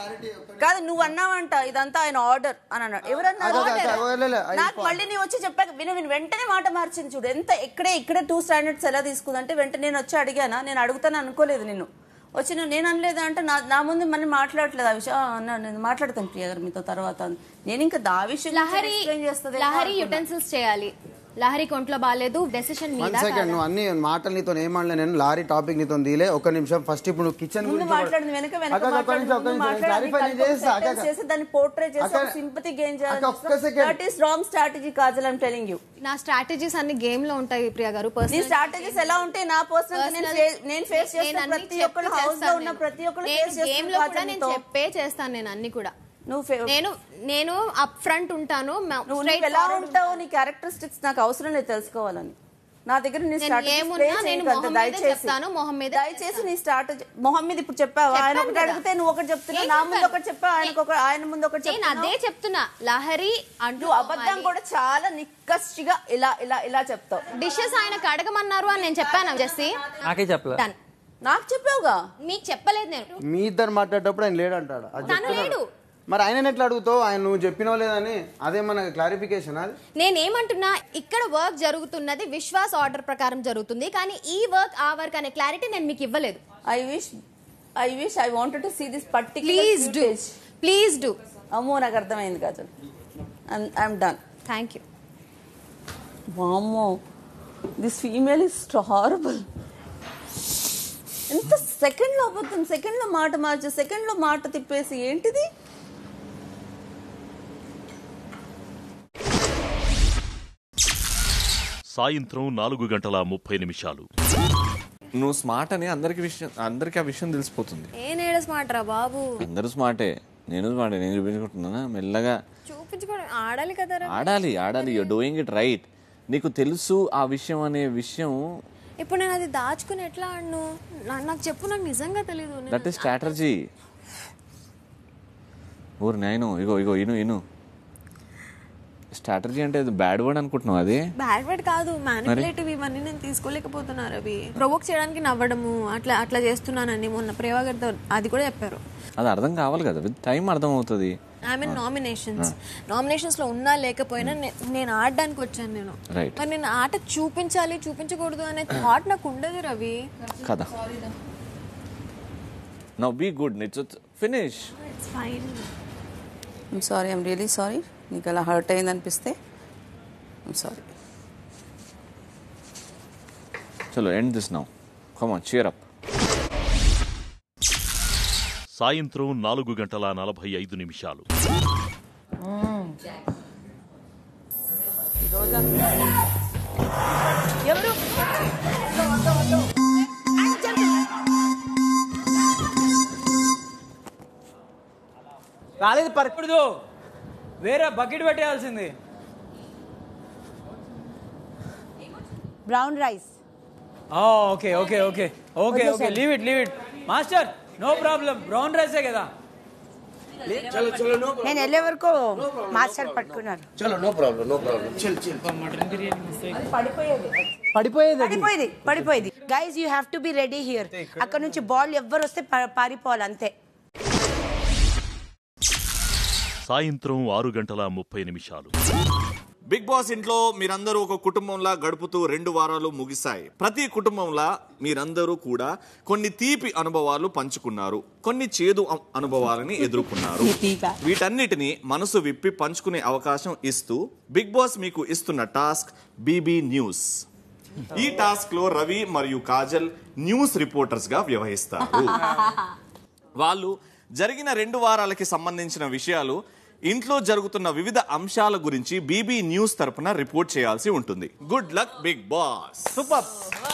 కాదు నువ్వు అన్నావంట ఇదంతా ఆయన ఆర్డర్ అని అన్నాడు ఎవరన్నారు అదే, అదే, అదే, లే, లే, అది నాకు మళ్ళీ నీ వచ్చి చెప్పాక విను విను వెంటనే మాట మార్చింది చూడు ఎంత ఇక్కడే ఇక్కడే టూ స్టాండర్డ్స్ ఎలా తీసుకుందంటే వెంటనే నేను వచ్చి అడిగానా నేను అడుగుతాను అనుకోలేదు నిన్ను వచ్చి నువ్వు నేను అనలేదా అంటే నా నా ముందు మళ్ళీ మాట్లాడలేదు ఆ విషయం "ఆ, అన్నా నేను మాట్లాడతాను ప్రియ గారు మీతో తర్వాత అని. నేను ఇంకా దా విషయం గురించి లహరి explain చేస్తదేమో లహరి అనుకున్నా. యుటెన్సిల్స్ చేయాలి లహరికి ఒంట్లో బాగాలేదు డెసిషన్ వన్ మీద సెకండ్ నువ్వు అన్ని మాటలు నీతో ఏమాడలే నేను లారీ టాపిక్ నీతో తీలే ఒక నిమిషం ఫస్ట్ ఇప్పుడు నువ్వు కిచెన్ ముందు గురించి కూడా- మాట్లాడింది వెనక వెనక అక్క, అక్క, ఒక్క మాట్లాడింది నిమిషం, ఒక్క ముందు నిమిషం, మాట్లాడింది clarify నేను చేస్తా, అక్క, కల్పన అక్క. చేసి దాన్ని పోర్ట్రే చేసి అక్క, సింపతి గెయిన్ అక్క, ఒక్క second. That is wrong strategy Kajal I'm telling you నా స్ట్రాటజీస్ అన్ని గేమ్ లో ఉంటాయి ప్రియా గారు నీ పర్సనల్ స్ట్రాటజీస్ ఎలా ఉంటే నా పర్సనల్ నేను Personal- ఫే- నేను ఫేస్ నేను చేసిన అన్ని ప్రతి చెప్పి ఒక్కరు హౌస్ లో చేస్తాను ఉన్న నేను. ప్రతి ఒక్కరు నేను ఫేస్ గేమ్ లో కూడా నేను చెప్పే చేస్తాను నేను అన్ని కూడా నువ్వు నేను నేను అప్ ఫ్రంట్ ఉంటాను నువ్వు నువ్వు ఎలా ఉంటావు నీ క్యారెక్టరిస్టిక్స్ నాకు అవసరం లేదు తెలుసుకోవాలని నా దగ్గర నీ నేను స్టార్ట్ ఏమున్నా నేను మొహం మీదే చెప్తాను, మొహం మీదే దయచేసి నీ స్టార్ట్ మొహం మీద ఇప్పుడు చెప్పావు ఆయన చెప్పాను ఒకటి కదా. అడిగితే నువ్వు ఒకటి చెప్తున్నావు ఏం నా ముందు చెప్పాను? ఒకటి చెప్పావు ఆయనకు ఒక ఆయన ముందు ఒకటి నేను అదే చెప్తున్నావు చెప్తున్నా లహరి అంటూ నువ్వు అబద్ధం కూడా చాలా నిక్కచ్చిగా ఇలా ఇలా ఇలా చెప్తావు డిషెస్ ఆయనకు అడగమన్నారు అని నేను చెప్పాను జెస్సీ నాకే చెప్పలే Done. నాకు చెప్పావుగా మీకు చెప్పలేదు నేను మీ ఇద్దరు మాట్లాడేటప్పుడు ఆయన లేడు అంటాడు అది తను చెప్తున్నాడు. లేడు. మరి ఆయన ఎట్లా అడుగుతావు ఆయన నువ్వు చెప్పినావు లేదని అదే మన క్లారిఫికేషన్ అది నేనేమంటున్నా ఇక్కడ వర్క్ జరుగుతున్నది విశ్వాస్ ఆర్డర్ ప్రకారం జరుగుతుంది కానీ ఈ వర్క్ ఆ వర్క్ అనే క్లారిటీ నేను మీకు ఇవ్వలేదు I wish I wish I wanted to see this particular Please do. Please do అమ్మో నాకు అర్థమైంది Kajal I'm done thank you వామ్మో దిస్ ఫీమేల్ ఇస్ హారబుల్ ఎంత సెకండ్లో అబద్ధం సెకండ్లో మాట మార్చి సెకండ్లో మాట తిప్పేసి ఏంటిది సాయంత్రం నాలుగు గంటల ముప్పై నిమిషాలు నువ్వు స్మార్ట్ అని అందరికి విషయం అందరికి ఆ విషయం తెలిసిపోతుంది ఏ నేడ స్మార్ట్ రా బాబు అందరూ స్మార్టే నేను స్మార్టే నేను చూపించుకుంటున్నానా మెల్లగా చూపించుకోవడం ఆడాలి కదా రా. ఆడాలి ఆడాలి యూ డూయింగ్ ఇట్ రైట్ నీకు తెలుసు ఆ విషయం అనే విషయం ఇప్పుడు నేను అది దాచుకుని ఎట్లా ఆడను నా- నాకు చెప్పు నాకు నిజంగా తెలీదు నేను- దట్ ఈస్ స్ట్రాటజీ ఊరు నేను ఇగో ఇగో ఇను ఇను స్ట్రాటజీ అంటే బ్యాడ్ వర్డ్ అనుకుంటున్నావు అది బ్యాడ్ వర్డ్ కాదు మ్యానిపులేటివ్ ఇవన్నీ నేను తీసుకోలేకపోతున్నారు అవి ప్రొవోక్ చేయడానికి నవ్వడము అట్లా అట్లా చేస్తున్నానని మొన్న ప్రేమ గారితో అది కూడా చెప్పారు అది అర్థం కావాలి కదా విత్ టైం అర్థం అవుతుంది ఐ మీన్ నామినేషన్స్ నామినేషన్స్ లో ఉన్నా లేకపోయినా నే- నేను ఆడడానికి వచ్చాను నేను Right. మరి నేను ఆట చూపించాలి చూపించకూడదు అనే థాట్ నాకు ఉండదు రవి కదా now be good it's finish it's fine I'm sorry I'm really sorry నీకు అలా హర్ట్ అయింది అనిపిస్తే ఐమ్ సారీ చలో end this now come on cheer up సాయంత్రం నాలుగు గంటల నలభై ఐదు నిమిషాలు ఎవరు రాలేదు పరకూడదు వేరే బకెట్ పెట్టేయాల్సింది brown rice okay okay okay okay okay leave it leave it master no problem brown రైసే కదా నేను వెళ్ళే వరకు మాస్టర్ పట్టుకున్నారు చలో no problem no problem chill chill పడిపోయేది పడిపోయేది పడిపోయేది పడిపోయేది guys you have to be ready here అక్కడ నుంచి బాల్ ఎవ్వరు వస్తే పా- పారిపోవాలి అంతే సాయంత్రం ఆరు గంటల ముప్పై నిమిషాలు బిగ్ బాస్ ఇంట్లో మీరందరూ ఒక కుటుంబంలా గడుపుతూ రెండు వారాలు ముగిశాయి ప్రతి కుటుంబంలా మీరందరూ కూడా కొన్ని తీపి అనుభవాలు పంచుకున్నారు కొన్ని చేదు అ- అనుభవాలని ఎదుర్కొన్నారు వీటన్నిటిని మనసు విప్పి పంచుకునే అవకాశం ఇస్తూ బిగ్ బాస్ మీకు ఇస్తున్న టాస్క్ బీబీ న్యూస్ ఈ టాస్క్ లో రవి మరియు కాజల్ న్యూస్ రిపోర్టర్స్ గా వ్యవహరిస్తారు వాళ్ళు జరిగిన రెండు వారాలకి సంబంధించిన విషయాలు ఇంట్లో జరుగుతున్న వివిధ అంశాల గురించి బీబీ న్యూస్ తరపున రిపోర్ట్ చేయాల్సి ఉంటుంది good luck big Boss super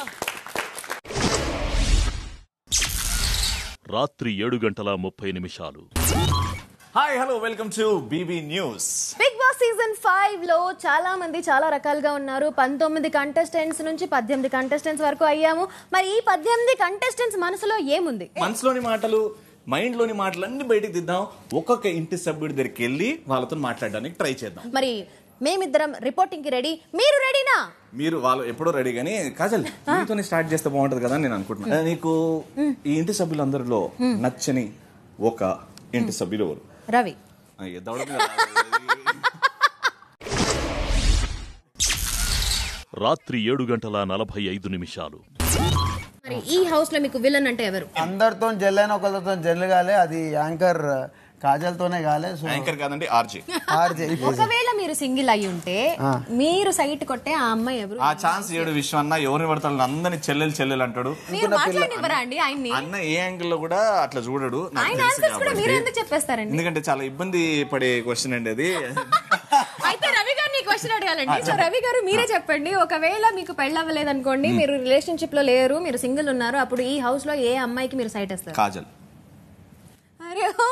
రాత్రి ఏడు గంటల ముప్పై నిమిషాలు hi hello welcome to BB news Bigg Boss season five లో చాలా మంది చాలా రకాలుగా ఉన్నారు పంతొమ్మిది కంటెస్టెంట్స్ నుంచి పద్దెనిమిది కంటెస్టెంట్స్ వరకు అయ్యాము మరి ఈ పద్దెనిమిది కంటెస్టెంట్స్ మనసులో ఏముంది మనసులోని మాటలు మైండ్ లోని మాటలు అన్ని బయటికి దిద్దాం ఒక్కొక్క ఇంటి సభ్యుడి దగ్గరికి వెళ్ళి వాళ్ళతో మాట్లాడడానికి ట్రై చేద్దాం మరి మేమిద్దరం రిపోర్టింగ్ కి రెడీ మీరు రెడీనా మీరు వాళ్ళు ఎప్పుడో రెడీ కానీ కాజల్ మీతోనే స్టార్ట్ చేస్తే బాగుంటది కదా అని నేను అనుకుంటున్నా నీకు ఈ ఇంటి సభ్యులందరిలో నచ్చని ఒక ఇంటి సభ్యులు ఎవరు రవి అయ్య, దవడ మీద రాత్రి ఏడు గంటల నలభై ఐదు నిమిషాలు మరి ఈ హౌస్ లో మీకు విలన్ అంటే ఎవరు అందరితో జెల్ అయిన ఒకరితో జెల్ కాలే అది యాంకర్ కాజల్తోనే కాలే సో యాంకర్ కాదండి ఆర్జే ఆర్జే ఒకవేళ మీరు సింగిల్ అయి ఉంటే ఆ. మీరు సైట్ కొట్టే ఆ అమ్మాయి ఎవరు ఆ ఛాన్స్ ఏడు విశ్వం అన్న ఎవరిని పడతాడు అందరిని చెల్లెలు చెల్లెలు అంటాడు మీరు మాట్లాడినవరా అండి ఆయన్ని అన్న ఏ యాంగిల్ లో కూడా అట్లా చూడడు నాకు ఆయన తెలుసు ఆన్సర్స్ కూడా కాబట్టి. మీరు ఎందుకు చెప్పేస్తారండి ఎందుకంటే చాలా ఇబ్బంది పడే క్వశ్చన్ అండి అది అయితే రవి గారిని క్వశ్చన్ అడగాలండి సో రవి గారు మీరే చెప్పండి ఒకవేళ మీకు పెళ్ళవ్వలేదు అనుకోండి మీరు రిలేషన్షిప్ లో లేరు మీరు సింగిల్ ఉన్నారు అప్పుడు ఈ హౌస్ లో ఏ అమ్మాయికి మీరు సైట్ వేస్తారు కాజల్ అరే హో!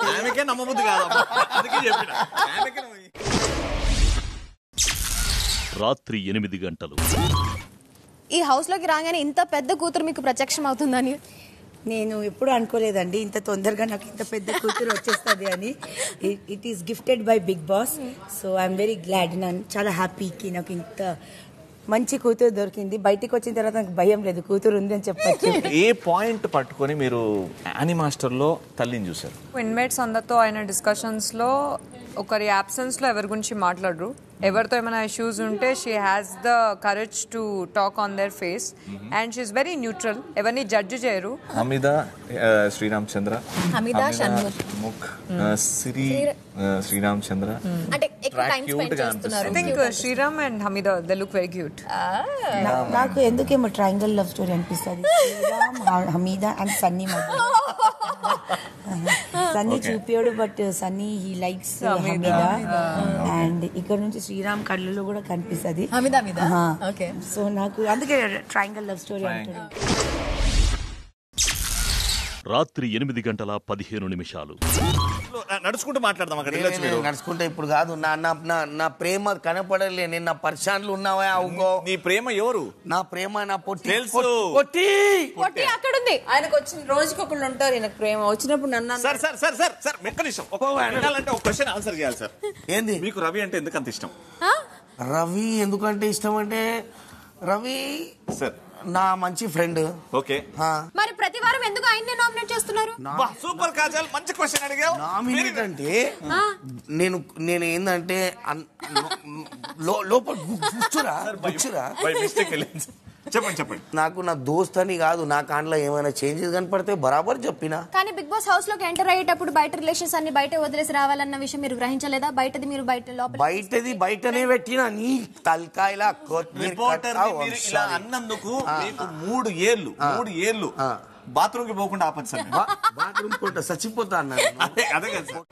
ఆమెకే నమ్మబుద్ధి కాదు అందుకే చెప్పిన ఆమెకే నమ్మ- రాత్రి ఎనిమిది గంటలు ఈ హౌస్లోకి రాగానే ఇంత పెద్ద కూతురు మీకు ప్రత్యక్షం అవుతుందని నేను ఎప్పుడు అనుకోలేదండి ఇంత తొందరగా నాకు ఇంత పెద్ద కూతురు వచ్చేస్తుంది అని it is gifted by Bigg Boss so I'm very glad నేను చాలా హ్యాపీకి నాకు ఇంత మంచి కూతురు దొరికింది బయటికి వచ్చిన తర్వాత నాకు భయం లేదు కూతురు ఉంది అని చెప్పచ్చు ఏ పాయింట్ పట్టుకొని మీరు యానీ మాస్టర్లో తల్లిని చూశారు ఇన్మేట్స్ అందరితో అయిన డిస్కషన్స్లో ఒకరి యాబ్సెన్స్లో ఎవరి గురించి మాట్లాడరు ఎవరితో ఏమైనా ఇష్యూస్ ఉంటే she has the courage to talk on their face and she is very neutral ఎవరిని జడ్జ్ చేయరు హమీద ఆ, శ్రీరామ్ చంద్ర హమీద, షణ్ముఖ్. ముఖ్ ఆ, సిరి ఆ, శ్రీరామ్ చంద్ర అంటే ఎక్కువ Track టైం cute స్పెండ్ గా చేస్తున్నారు I think Sriram and Hamida they look very cute నా- నాకు ఎందుకేమో ట్రయాంగిల్ లవ్ స్టోరీ అనిపిస్తుంది శ్రీరామ్ హ- హమీద అండ్ సన్నీ మధ్య సన్నీ Okay. చూపాడు but Sunny he likes Hamida. Hamida and ఇక్కడ నుంచి శ్రీరామ్ కళ్ళలో కూడా కనిపిస్తుంది హమీద మీద ఓకే సో నాకు అందుకే ట్రయాంగిల్ లవ్ స్టోరీ అంటాడు రాత్రి ఎనిమిది గంటల పదిహేను నిమిషాలు నడుచుకుంటూ మాట్లాడదాం అక్కడ నడుచుకుంటే ఇప్పుడు కాదు నా నా నా నా ప్రేమ కనపడలే నేను నా పరిశాన్లు ఉన్నావా అవుకో నీ ప్రేమ ఎవరు నా ప్రేమ నా పొట్టి తెలుసు. పొట్టి పొట్టి అక్కడ ఉంది ఆయనకు వచ్చిన రోజుకి ఒకళ్ళు ఉంటారు ఈయనకు ప్రేమ వచ్చినప్పుడు నన్ను sir sir sir sir sir ఒక్క నిమిషం ఒక వినాలంటే ఒక క్వశ్చన్ ఆన్సర్ చేయాలి సార్ ఏంది మీకు రవి అంటే ఎందుకు అంత ఇష్టం రవి ఎందుకంటే ఇష్టం అంటే రవి సార్ నా మంచి ఫ్రెండ్ ఓకే మరి ప్రతి వారం ఎందుకు ఆయన్నే నామినేట్ చేస్తున్నారు సూపర్ కాజల్ మంచి క్వశ్చన్ అడిగావు నామినేట్ అంటే నేను నేను ఏంటంటే అన్- లో- లోపల గు- గుచ్చురా గుచ్చురా బై మిస్టేక్ వెళ్ళింది చెప్పండి చెప్పండి నాకు నా దోస్త్ అని కాదు నా కాంట్లో ఏమైనా చేంజెస్ కనపడితే బరాబర్ చెప్పినా కానీ బిగ్ బాస్ హౌస్ లోకి ఎంటర్ అయ్యేటప్పుడు బయట రిలేషన్స్ అన్ని బయట వదిలేసి రావాలన్న విషయం మీరు గ్రహించలేదా బయటది మీరు బయట లోపల బయటది బయటనే పెట్టినా నీ తలకాయలా కొత్తిమీర రిపోర్టర్ కట్టావు. మీరు I'm ఇలా sorry. అన్నందుకు మీకు మూడు ఏళ్ళు మూడు ఏళ్ళు బాత్రూమ్ కి పోకుండా ఆపచ్చు సార్ బా- బాత్రూమ్ కొంట చచ్చిపోతా అన్నాడు అదే అదే కదా సార్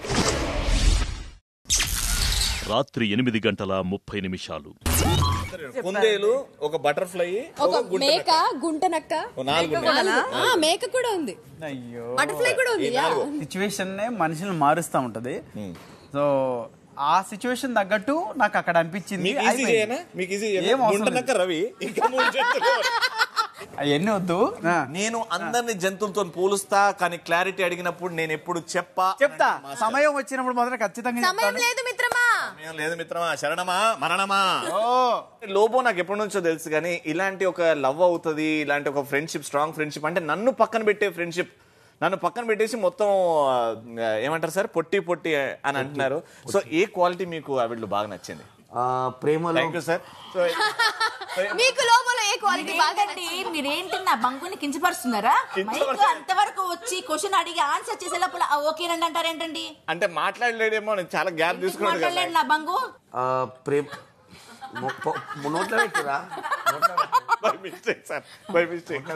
రాత్రి ఎనిమిది గంటల ముప్పై నిమిషాలు కుందేలు ఒక బటర్ఫ్లై ఒక మేక గుంట నక్క ఓ నాలుగు మేక ఉన్నాయి. నాలుగు. ఆ, మేక కూడా ఉంది అయ్యో బటర్ఫ్లై కూడా ఉంది యా. సిచ్యువేషన్ మనుషులను మారుస్తూ ఉంటది సో ఆ సిచ్యువేషన్ తగ్గట్టు నాకు అక్కడ అనిపించింది మీకు ఈజీ అయిపోయింది. చేయనా మీకు ఈజీ ఏం అవసరం గుంటనక్క లేదు. రవి ఇంకా మూడు జంతువులు. అవన్నీ వద్దు నేను అందరిని జంతువులతో పోలుస్తా కానీ క్లారిటీ అడిగినప్పుడు నేను ఎప్పుడు చెప్పా చెప్తా సమయం వచ్చినప్పుడు మాత్రం ఖచ్చితంగా సమయం చెప్తాను. లేదు మిత్రమా సమయం లేదు మిత్రమా శరణమా మరణమా లోబో నాకు ఎప్పటి నుంచో తెలుసు కానీ ఇలాంటి ఒక లవ్ అవుతుంది ఇలాంటి ఒక ఫ్రెండ్షిప్ స్ట్రాంగ్ ఫ్రెండ్షిప్ అంటే నన్ను పక్కన పెట్టే ఫ్రెండ్షిప్ నన్ను పక్కన పెట్టేసి మొత్తం ఆ, ఏమంటారు సార్ పొట్టి పొట్టి అని అంటున్నారు సో ఏ క్వాలిటీ మీకు ఆవిడలో బాగా నచ్చింది ఆ, ప్రేమలో థ్యాంక్ యూ సార్ సో మీకు లోపల ఏ క్వాలిటీ బాగా బాగండి మీరేంటి నా బంకుని కించపరుస్తున్నారా మైక్ అంతవరకు వచ్చి క్వశ్చన్ అడిగి ఆన్సర్ చేసే లోపల ఆ ఓకేనండి అంటారేంటండి అంటే మాట్లాడలేడేమో నేను చాలా గ్యాప్ తీసుకున్నాడు కదా మాట్లాడలేండి నా బంగు ఆ, ప్రేమ మొ- పొ- నోట్లో పెట్టురా by mistake sir by mistake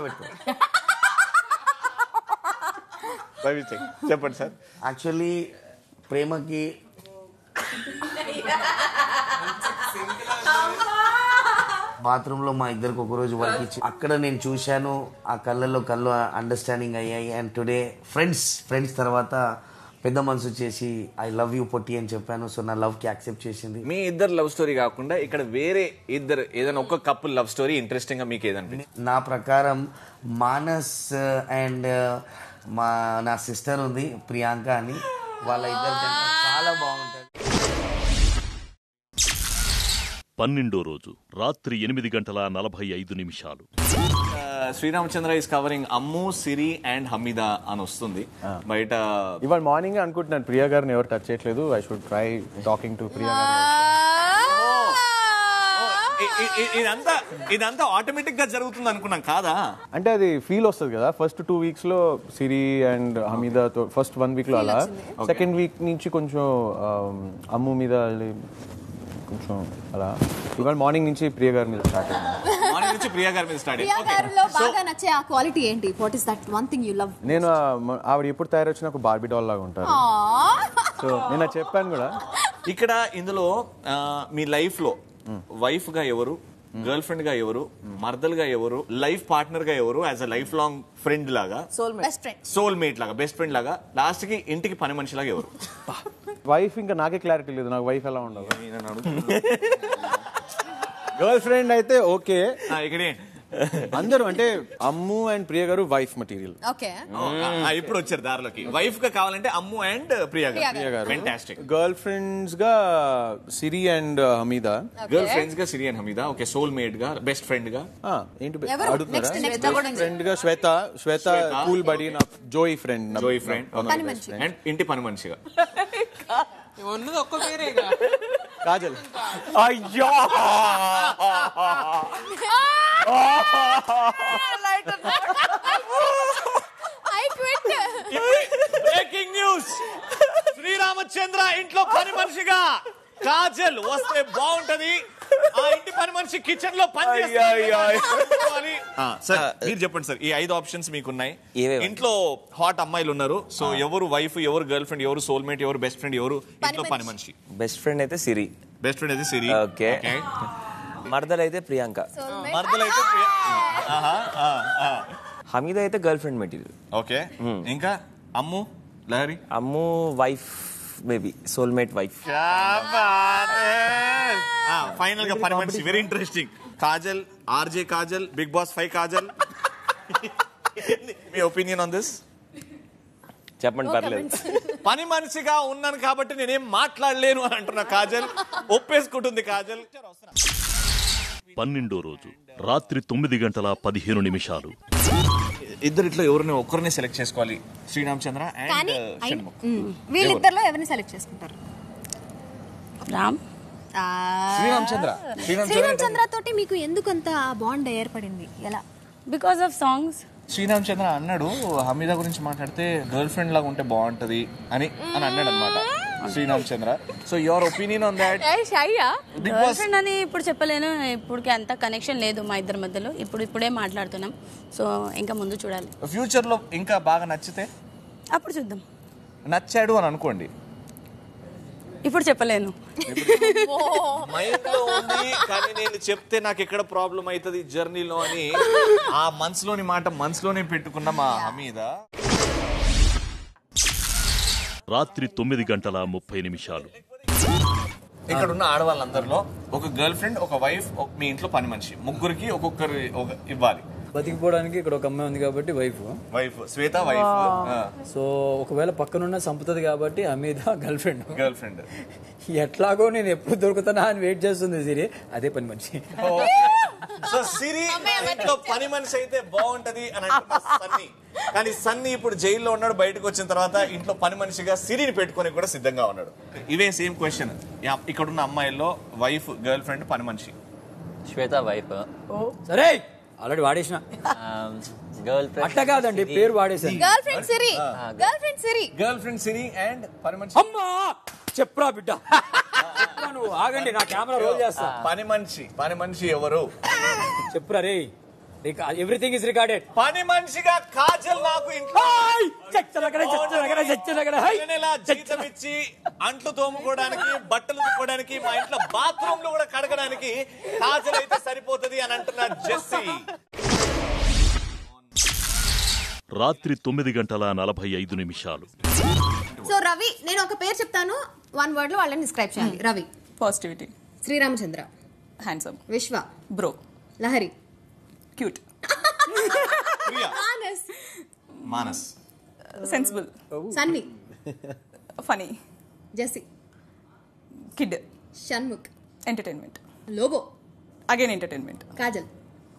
by mistake చెప్పండి సార్ యాక్చువల్లీ ప్రేమకి బాత్రూమ్ లో మా ఇద్దరికి ఒక రోజు వర్క్ ఇచ్చి అక్కడ నేను చూశాను ఆ కళ్ళల్లో కళ్ళు అండర్స్టాండింగ్ అయ్యాయి అండ్ టుడే ఫ్రెండ్స్ ఫ్రెండ్స్ తర్వాత పెద్ద మనసు చేసి ఐ లవ్ యూ పొట్టి అని చెప్పాను సో నా లవ్ కి యాక్సెప్ట్ చేసింది మీ ఇద్దరు లవ్ స్టోరీ కాకుండా ఇక్కడ వేరే ఇద్దరు ఏదైనా ఒక కపుల్ లవ్ స్టోరీ ఇంట్రెస్టింగ్ గా మీకు ఏదనిపించింది నా ప్రకారం మానస్ అండ్ మా నా సిస్టర్ ఉంది ప్రియాంక అని వాళ్ళ ఇద్దరు జంట చాలా బాగుంటుంది పన్నెండో రోజు రాత్రి ఎనిమిది గంటల నలభై ఐదు నిమిషాలు Sreeramachandra is covering Ammu Siri and Hamida అని వస్తుంది బయట ఇవాళ మార్నింగ్ అనుకుంటున్నాను ప్రియా గారిని ఎవరు టచ్ చేయట్లేదు I should try talking to Priya గారు ఇ- ఇ- ఇ- ఇదంతా ఇదంతా ఆటోమేటిక్ గా జరుగుతుంది అనుకున్నాం కాదా అంటే అది ఫీల్ వస్తుంది కదా ఫస్ట్ టూ వీక్స్ లో సిరి అండ్ హమీదాతో ఫస్ట్ వన్ వీక్ లో అలా సెకండ్ వీక్ నుంచి కొంచెం um, అమ్ము మీద వెళ్ళి కొంచెం అలా ఇవాళ మార్నింగ్ నుంచి ప్రియ గారి మీద స్టార్ట్ అయింది మార్నింగ్ నుంచి ప్రియా గారి మీద స్టార్ట్ ప్రియా గారిలో బాగా నచ్చే ఆ క్వాలిటీ ఏంటి what is that one thing you love నేను ఆ, మ- ఆవిడ ఎప్పుడు తయారొచ్చినా ఒక బార్బీ డాల్ లాగా ఉంటారు సో నేను అది చెప్పాను కూడా ఇక్కడ ఇందులో ఆ, మీ లైఫ్ లో వైఫ్ గా ఎవరు గర్ల్ ఫ్రెండ్ గా ఎవరు మర్దల్ గా ఎవరు లైఫ్ పార్ట్నర్ గా ఎవరు as a life long friend లాగా బెస్ట్ ఫ్రెండ్ సోల్ మేట్ లాగా బెస్ట్ ఫ్రెండ్ లాగా లాస్ట్ కి ఇంటికి పని మనిషి లాగా ఎవరు వైఫ్ ఇంకా నాకే క్లారిటీ లేదు నాకు వైఫ్ ఎలా ఉండాలి గర్ల్ ఫ్రెండ్ అయితే ఓకే ఇక్కడ అందరూ అంటే అమ్ము అండ్ ప్రియ గారు వైఫ్ మెటీరియల్ ఓకే ఇప్పుడు వచ్చారు దారిలోకి వైఫ్ గా కావాలంటే అమ్ము అండ్ ప్రియా ప్రియా గారు గారు ఫెంటాస్టిక్ గర్ల్ ఫ్రెండ్స్ గా Siri and Hamida girlfriends గా Siri and Hamida okay soulmate గా బెస్ట్ ఫ్రెండ్ గా ఆ, ఏంటి బె- ఎవరు? అడుగుతున్నారా Next, next అవ్వడం. ఫ్రెండ్ గా శ్వేత శ్వేత శ్వేత. కూల్ బడి నా జోయి ఫ్రెండ్ జోయి ఫ్రెండ్ పని మనిషి. అండ్ ఇంటి పని మనిషిగా ఉన్నది ఒక్క పేరేగా కాజల్ అయ్యో I quit breaking news Sreeramachandra ఇంట్లో పని మనిషిగా కాజల్ వస్తే బాగుంటది ఆ ఇంటి పని మనిషి కిచెన్ లో పని చేస్తుంది. ఆ, సార్ మీరు చెప్పండి సార్ ఈ ఐదు ఆప్షన్స్ మీకు ఉన్నాయి ఇంట్లో హాట్ అమ్మాయిలు ఉన్నారు సో ఎవరు వైఫ్ ఎవరు గర్ల్ ఫ్రెండ్ ఎవరు సోల్మేట్ ఎవరు బెస్ట్ ఫ్రెండ్ ఎవరు ఇంట్లో పని మనిషి బెస్ట్ ఫ్రెండ్ అయితే సిరి బెస్ట్ ఫ్రెండ్ అయితే సిరి ఓకే మరదలు అయితే ప్రియాంక మరదలైతే ప్రియ- ఆహా, ఆ, ఆ. హమీద అయితే గర్ల్ ఫ్రెండ్ మెటీరియల్ ఓకే ఇంకా Ammu Lahari Ammu wife maybe soulmate wife final గా పని మనిషి very interesting Kajal RJ Kajal Bigg Boss five Kajal మీ ఒపీనియన్ ఆన్ దిస్ చెప్పండి పర్లేదు పని మనిషిగా ఉన్నాను కాబట్టి నేనేం మాట్లాడలేను అని అంటున్నా కాజల్ ఒప్పేసుకుంటుంది కాజల్ పన్నెండో రోజు రాత్రి తొమ్మిది గంటల పదిహేను నిమిషాలు ఇద్దరిట్లో ఎవరిని ఒక్కరిని సెలెక్ట్ చేసుకోవాలి శ్రీరామచంద్ర కానీ అండ్ ఐ- షణ్ముఖ్ మ్, వీళ్ళిద్దరిలో ఎవరిని సెలెక్ట్ చేసుకుంటారు రామ్ ఆ, శ్రీరామచంద్ర శ్రీరామచంద్ర శ్రీరామచంద్ర తోటి మీకు ఎందుకు అంత బాండ్ ఏర్పడింది ఎలా బికాస్ ఆఫ్ సాంగ్స్ శ్రీరామచంద్ర అన్నాడు హమీదా గురించి మాట్లాడితే గర్ల్ ఫ్రెండ్ లాగా ఉంటే బాగుంటది అని అని అన్నాడు అనమాట Sreeramachandra so your opinion on that Big girl Boss- friend అని ఇప్పుడు చెప్పలేను ఇప్పటికి అంత కనెక్షన్ లేదు మా ఇద్దరి మధ్యలో ఇప్పుడు ఇప్పుడే మాట్లాడుతున్నాం సో ఇంకా ముందు చూడాలి ఫ్యూచర్ లో ఇంకా బాగా నచ్చితే అప్పుడు చూద్దాం నచ్చాడు అని అనుకోండి ఇప్పుడు చెప్పలేను మైండ్ లో ఉంది కానీ నేను చెప్తే నాకు ఎక్కడ ప్రాబ్లం అవుతుంది జర్నీలో అని ఆ మనసులోని మాట మనసులోనే పెట్టుకున్న మా హమీద రాత్రి తొమ్మిది గంటల ముప్పై నిమిషాలు ఇక్కడ ఉన్న ఆడవాళ్ళందరిలో ఒక గర్ల్ ఫ్రెండ్ ఒక వైఫ్ మీ ఇంట్లో పని మనిషి ముగ్గురికి ఒక్కొక్కరు ఒక ఇవ్వాలి బతికిపోవడానికి ఇక్కడ ఒక అమ్మాయి ఉంది కాబట్టి wife wife Shweta wife so ఒకవేళ పక్కనున్న సంపుతుంది కాబట్టి Hamida girlfriend girlfriend ఎట్లాగో నేను ఎప్పుడు దొరుకుతానా అని వెయిట్ చేస్తుంది సిరి అదే పని మనిషి సో సిరి ఇంట్లో పని మనిషి అయితే బాగుంటది అని అంటున్న సన్నీ కానీ సన్నీ ఇప్పుడు జైల్లో ఉన్నాడు బయటకు వచ్చిన తర్వాత ఇంట్లో పని మనిషిగా సిరిని పెట్టుకొని కూడా సిద్ధంగా ఉన్నాడు ఇవే సేమ్ క్వశ్చన్ ఇక్కడ ఉన్న అమ్మాయిల్లో వైఫ్ గర్ల్ ఫ్రెండ్ పని మనిషి శ్వేత వైఫ్ సరే ఆల్రెడీ వాడేసిన గర్ల్ ఫ్రెండ్ అట్లా కాదండి పేరు వాడేసాను girlfriend Siri girlfriend Siri girlfriend Siri and పని మనిషి అమ్మా చెప్పురా బిడ్డ చెప్పురా నువ్వు ఆగండి నా కెమెరా రోల్ చేస్తా పని మనిషి పని మనిషి ఎవరు చెప్పురా రే ఎవ్రీథింగ్ ఇస్ రికార్డెడ్ పని మనిషిగా కాజల్ నాకు ఇంట్లో నెల నెల జీతం ఇచ్చి అంట్లు తోముకోవడానికి బట్టలు ఉతుక్కోవడానికి మా ఇంట్లో బాత్రూమ్ లో కూడా కడగడానికి కాజల్ అయితే సరిపోతుంది అని అంటున్న జెస్సీ రాత్రి తొమ్మిది గంటల నలభై ఐదు నిమిషాలు సో రవి నేను ఒక పేరు చెప్తాను వన్ వర్డ్ లో వాళ్ళని డిస్క్రైబ్ చేయాలి Ravi positivity Sreeramachandra handsome Vishwa bro Lahari cute Manas Manas sensible Sunny funny Jessie kid Shanmukh entertainment Lobo again entertainment Kajal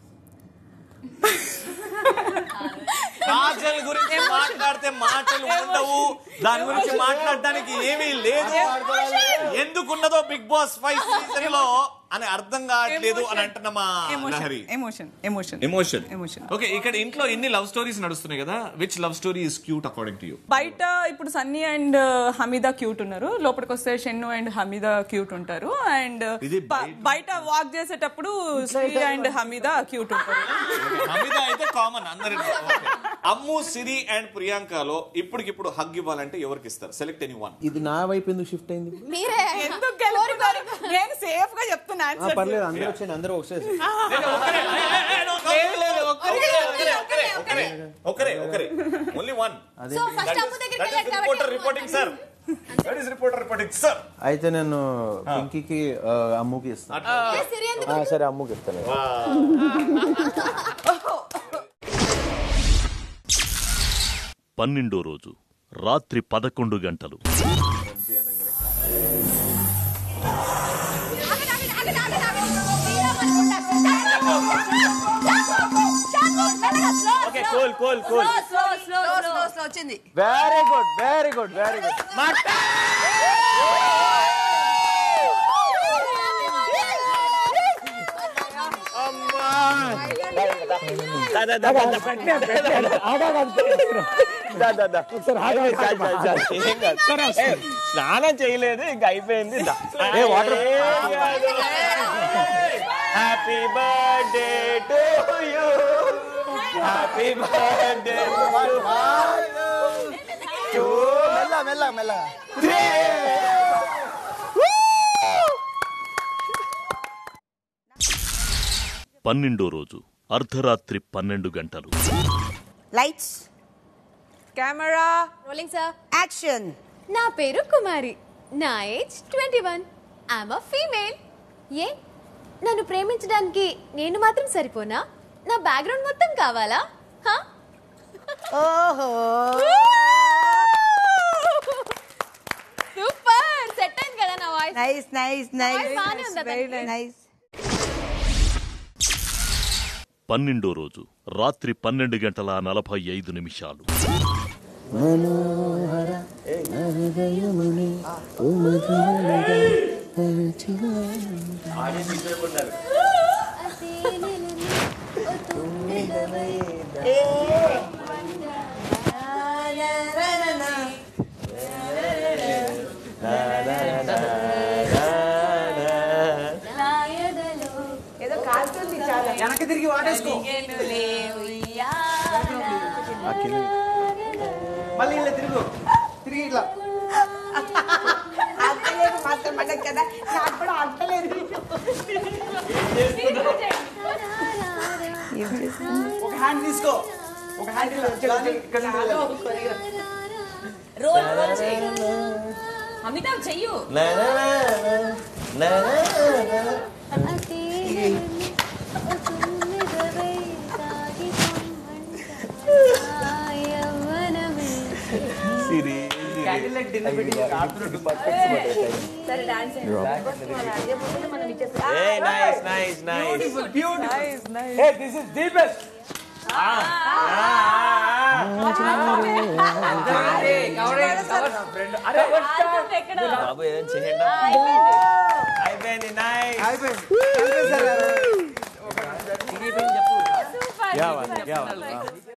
Kajal గురించి మాట్లాడితే మాటలు ఉండవు దాని గురించి మాట్లాడడానికి ఏమీ లేదు ఎందుకున్నదో బిగ్ బాస్ ఫైవ్ సీజన్ లో అని అర్థం కావట్లేదు అని అంటున్న మా Lahari emotion emotion emotion emotion okay ఇక్కడ ఇంట్లో ఎన్ని లవ్ స్టోరీస్ నడుస్తున్నాయి కదా which love story is cute according to you బయట ఇప్పుడు సన్నీ అండ్ హమీదా క్యూట్ ఉన్నారు లోపలికి వస్తే షెన్ను అండ్ హమీదా క్యూట్ ఉంటారు అండ్ ఇది బయట వాక్ చేసేటప్పుడు శ్రీ అండ్ హమీదా క్యూట్ ఉంటారు హమీద అయితే కామన్ అందరికి అమ్ము సిరి అండ్ ప్రియాంకలో ఇప్పటికిప్పుడు హగ్ ఇవ్వాలంటే ఎవరికి ఇస్తారు సెలెక్ట్ ఎనీ వన్ ఇది నా వైపు ఎందుకు షిఫ్ట్ అయింది ఇప్పుడు? మీరే ఎందుకు గెలుపుతారు నేను సేఫ్ గా చెప్తున్నా ఆ, answers. పర్లేదు అందరూ వచ్చేయండి అందరూ ఒకసారి ఒకరే ఒకరే only one so first Ammu దగ్గరికి వెళ్ళాడు కాబట్టి రిపోర్టర్ రిపోర్టింగ్ సార్ అయితే నేను పింకీకి ఆ, అమ్ముకి ఇస్తాను ఆ, సరే అమ్ముకి ఇస్తాను పన్నెండో రోజు రాత్రి పదకొండు గంటలు ఓకే కూల్ కూల్ కూల్ వచ్చింది very good very good very good స్నానం చేయలేదు ఇంకా అయిపోయింది ఏ water happy birthday to you happy birthday మెల్ల మెల్ల మెల్ల పన్నెండో రోజు అర్ధరాత్రి పన్నెండు గంటలు lights camera rolling sir action నా పేరు కుమారి నా age twenty one I'm a female ఏ నన్ను ప్రేమించడానికి నేను మాత్రం సరిపోనా నా బ్యాక్గ్రౌండ్ మొత్తం కావాలా హా? ఓహో సూపర్ సెట్ అయింది కదా నా వాయిస్ నైస్ నైస్ నా నైస్ voice బాగానే ఉందా తనకి? నైస్ పన్నెండో రోజు రాత్రి పన్నెండు గంటల నలభై ఐదు నిమిషాలు మనోహర హృదయముని ఓ మధురముగా తలచినా. ఏదో కాలుతుంది చాలా వెనక్కి తిరిగి వాటేసుకో మళ్ళీ ఇలా తిరుగు తిరిగి ఇట్లా అంతలేదు మాత్రం మనకు కదా నాకు కూడా అంతలేదు ఒక హ్యాండ్ తీసుకో ఒక హ్యాండ్ ఇలా గాలి ఇక్కడ నుండి ఇలా. రోల్ రోల్ చెయ్యి అమితాబ్ చెయ్యు క్యాండిల్ లైట్ డిన్నర్ పెట్టి ఆడుతున్నట్టు సరే డాన్స్ మనం ఇచ్చేస్తాం ఏ nice nice nice beautiful beautiful hey this is the best బాబు ఏం చేయండి అయిపోయింది నైస్ అయిపోయింది యా వన్, యా వన్.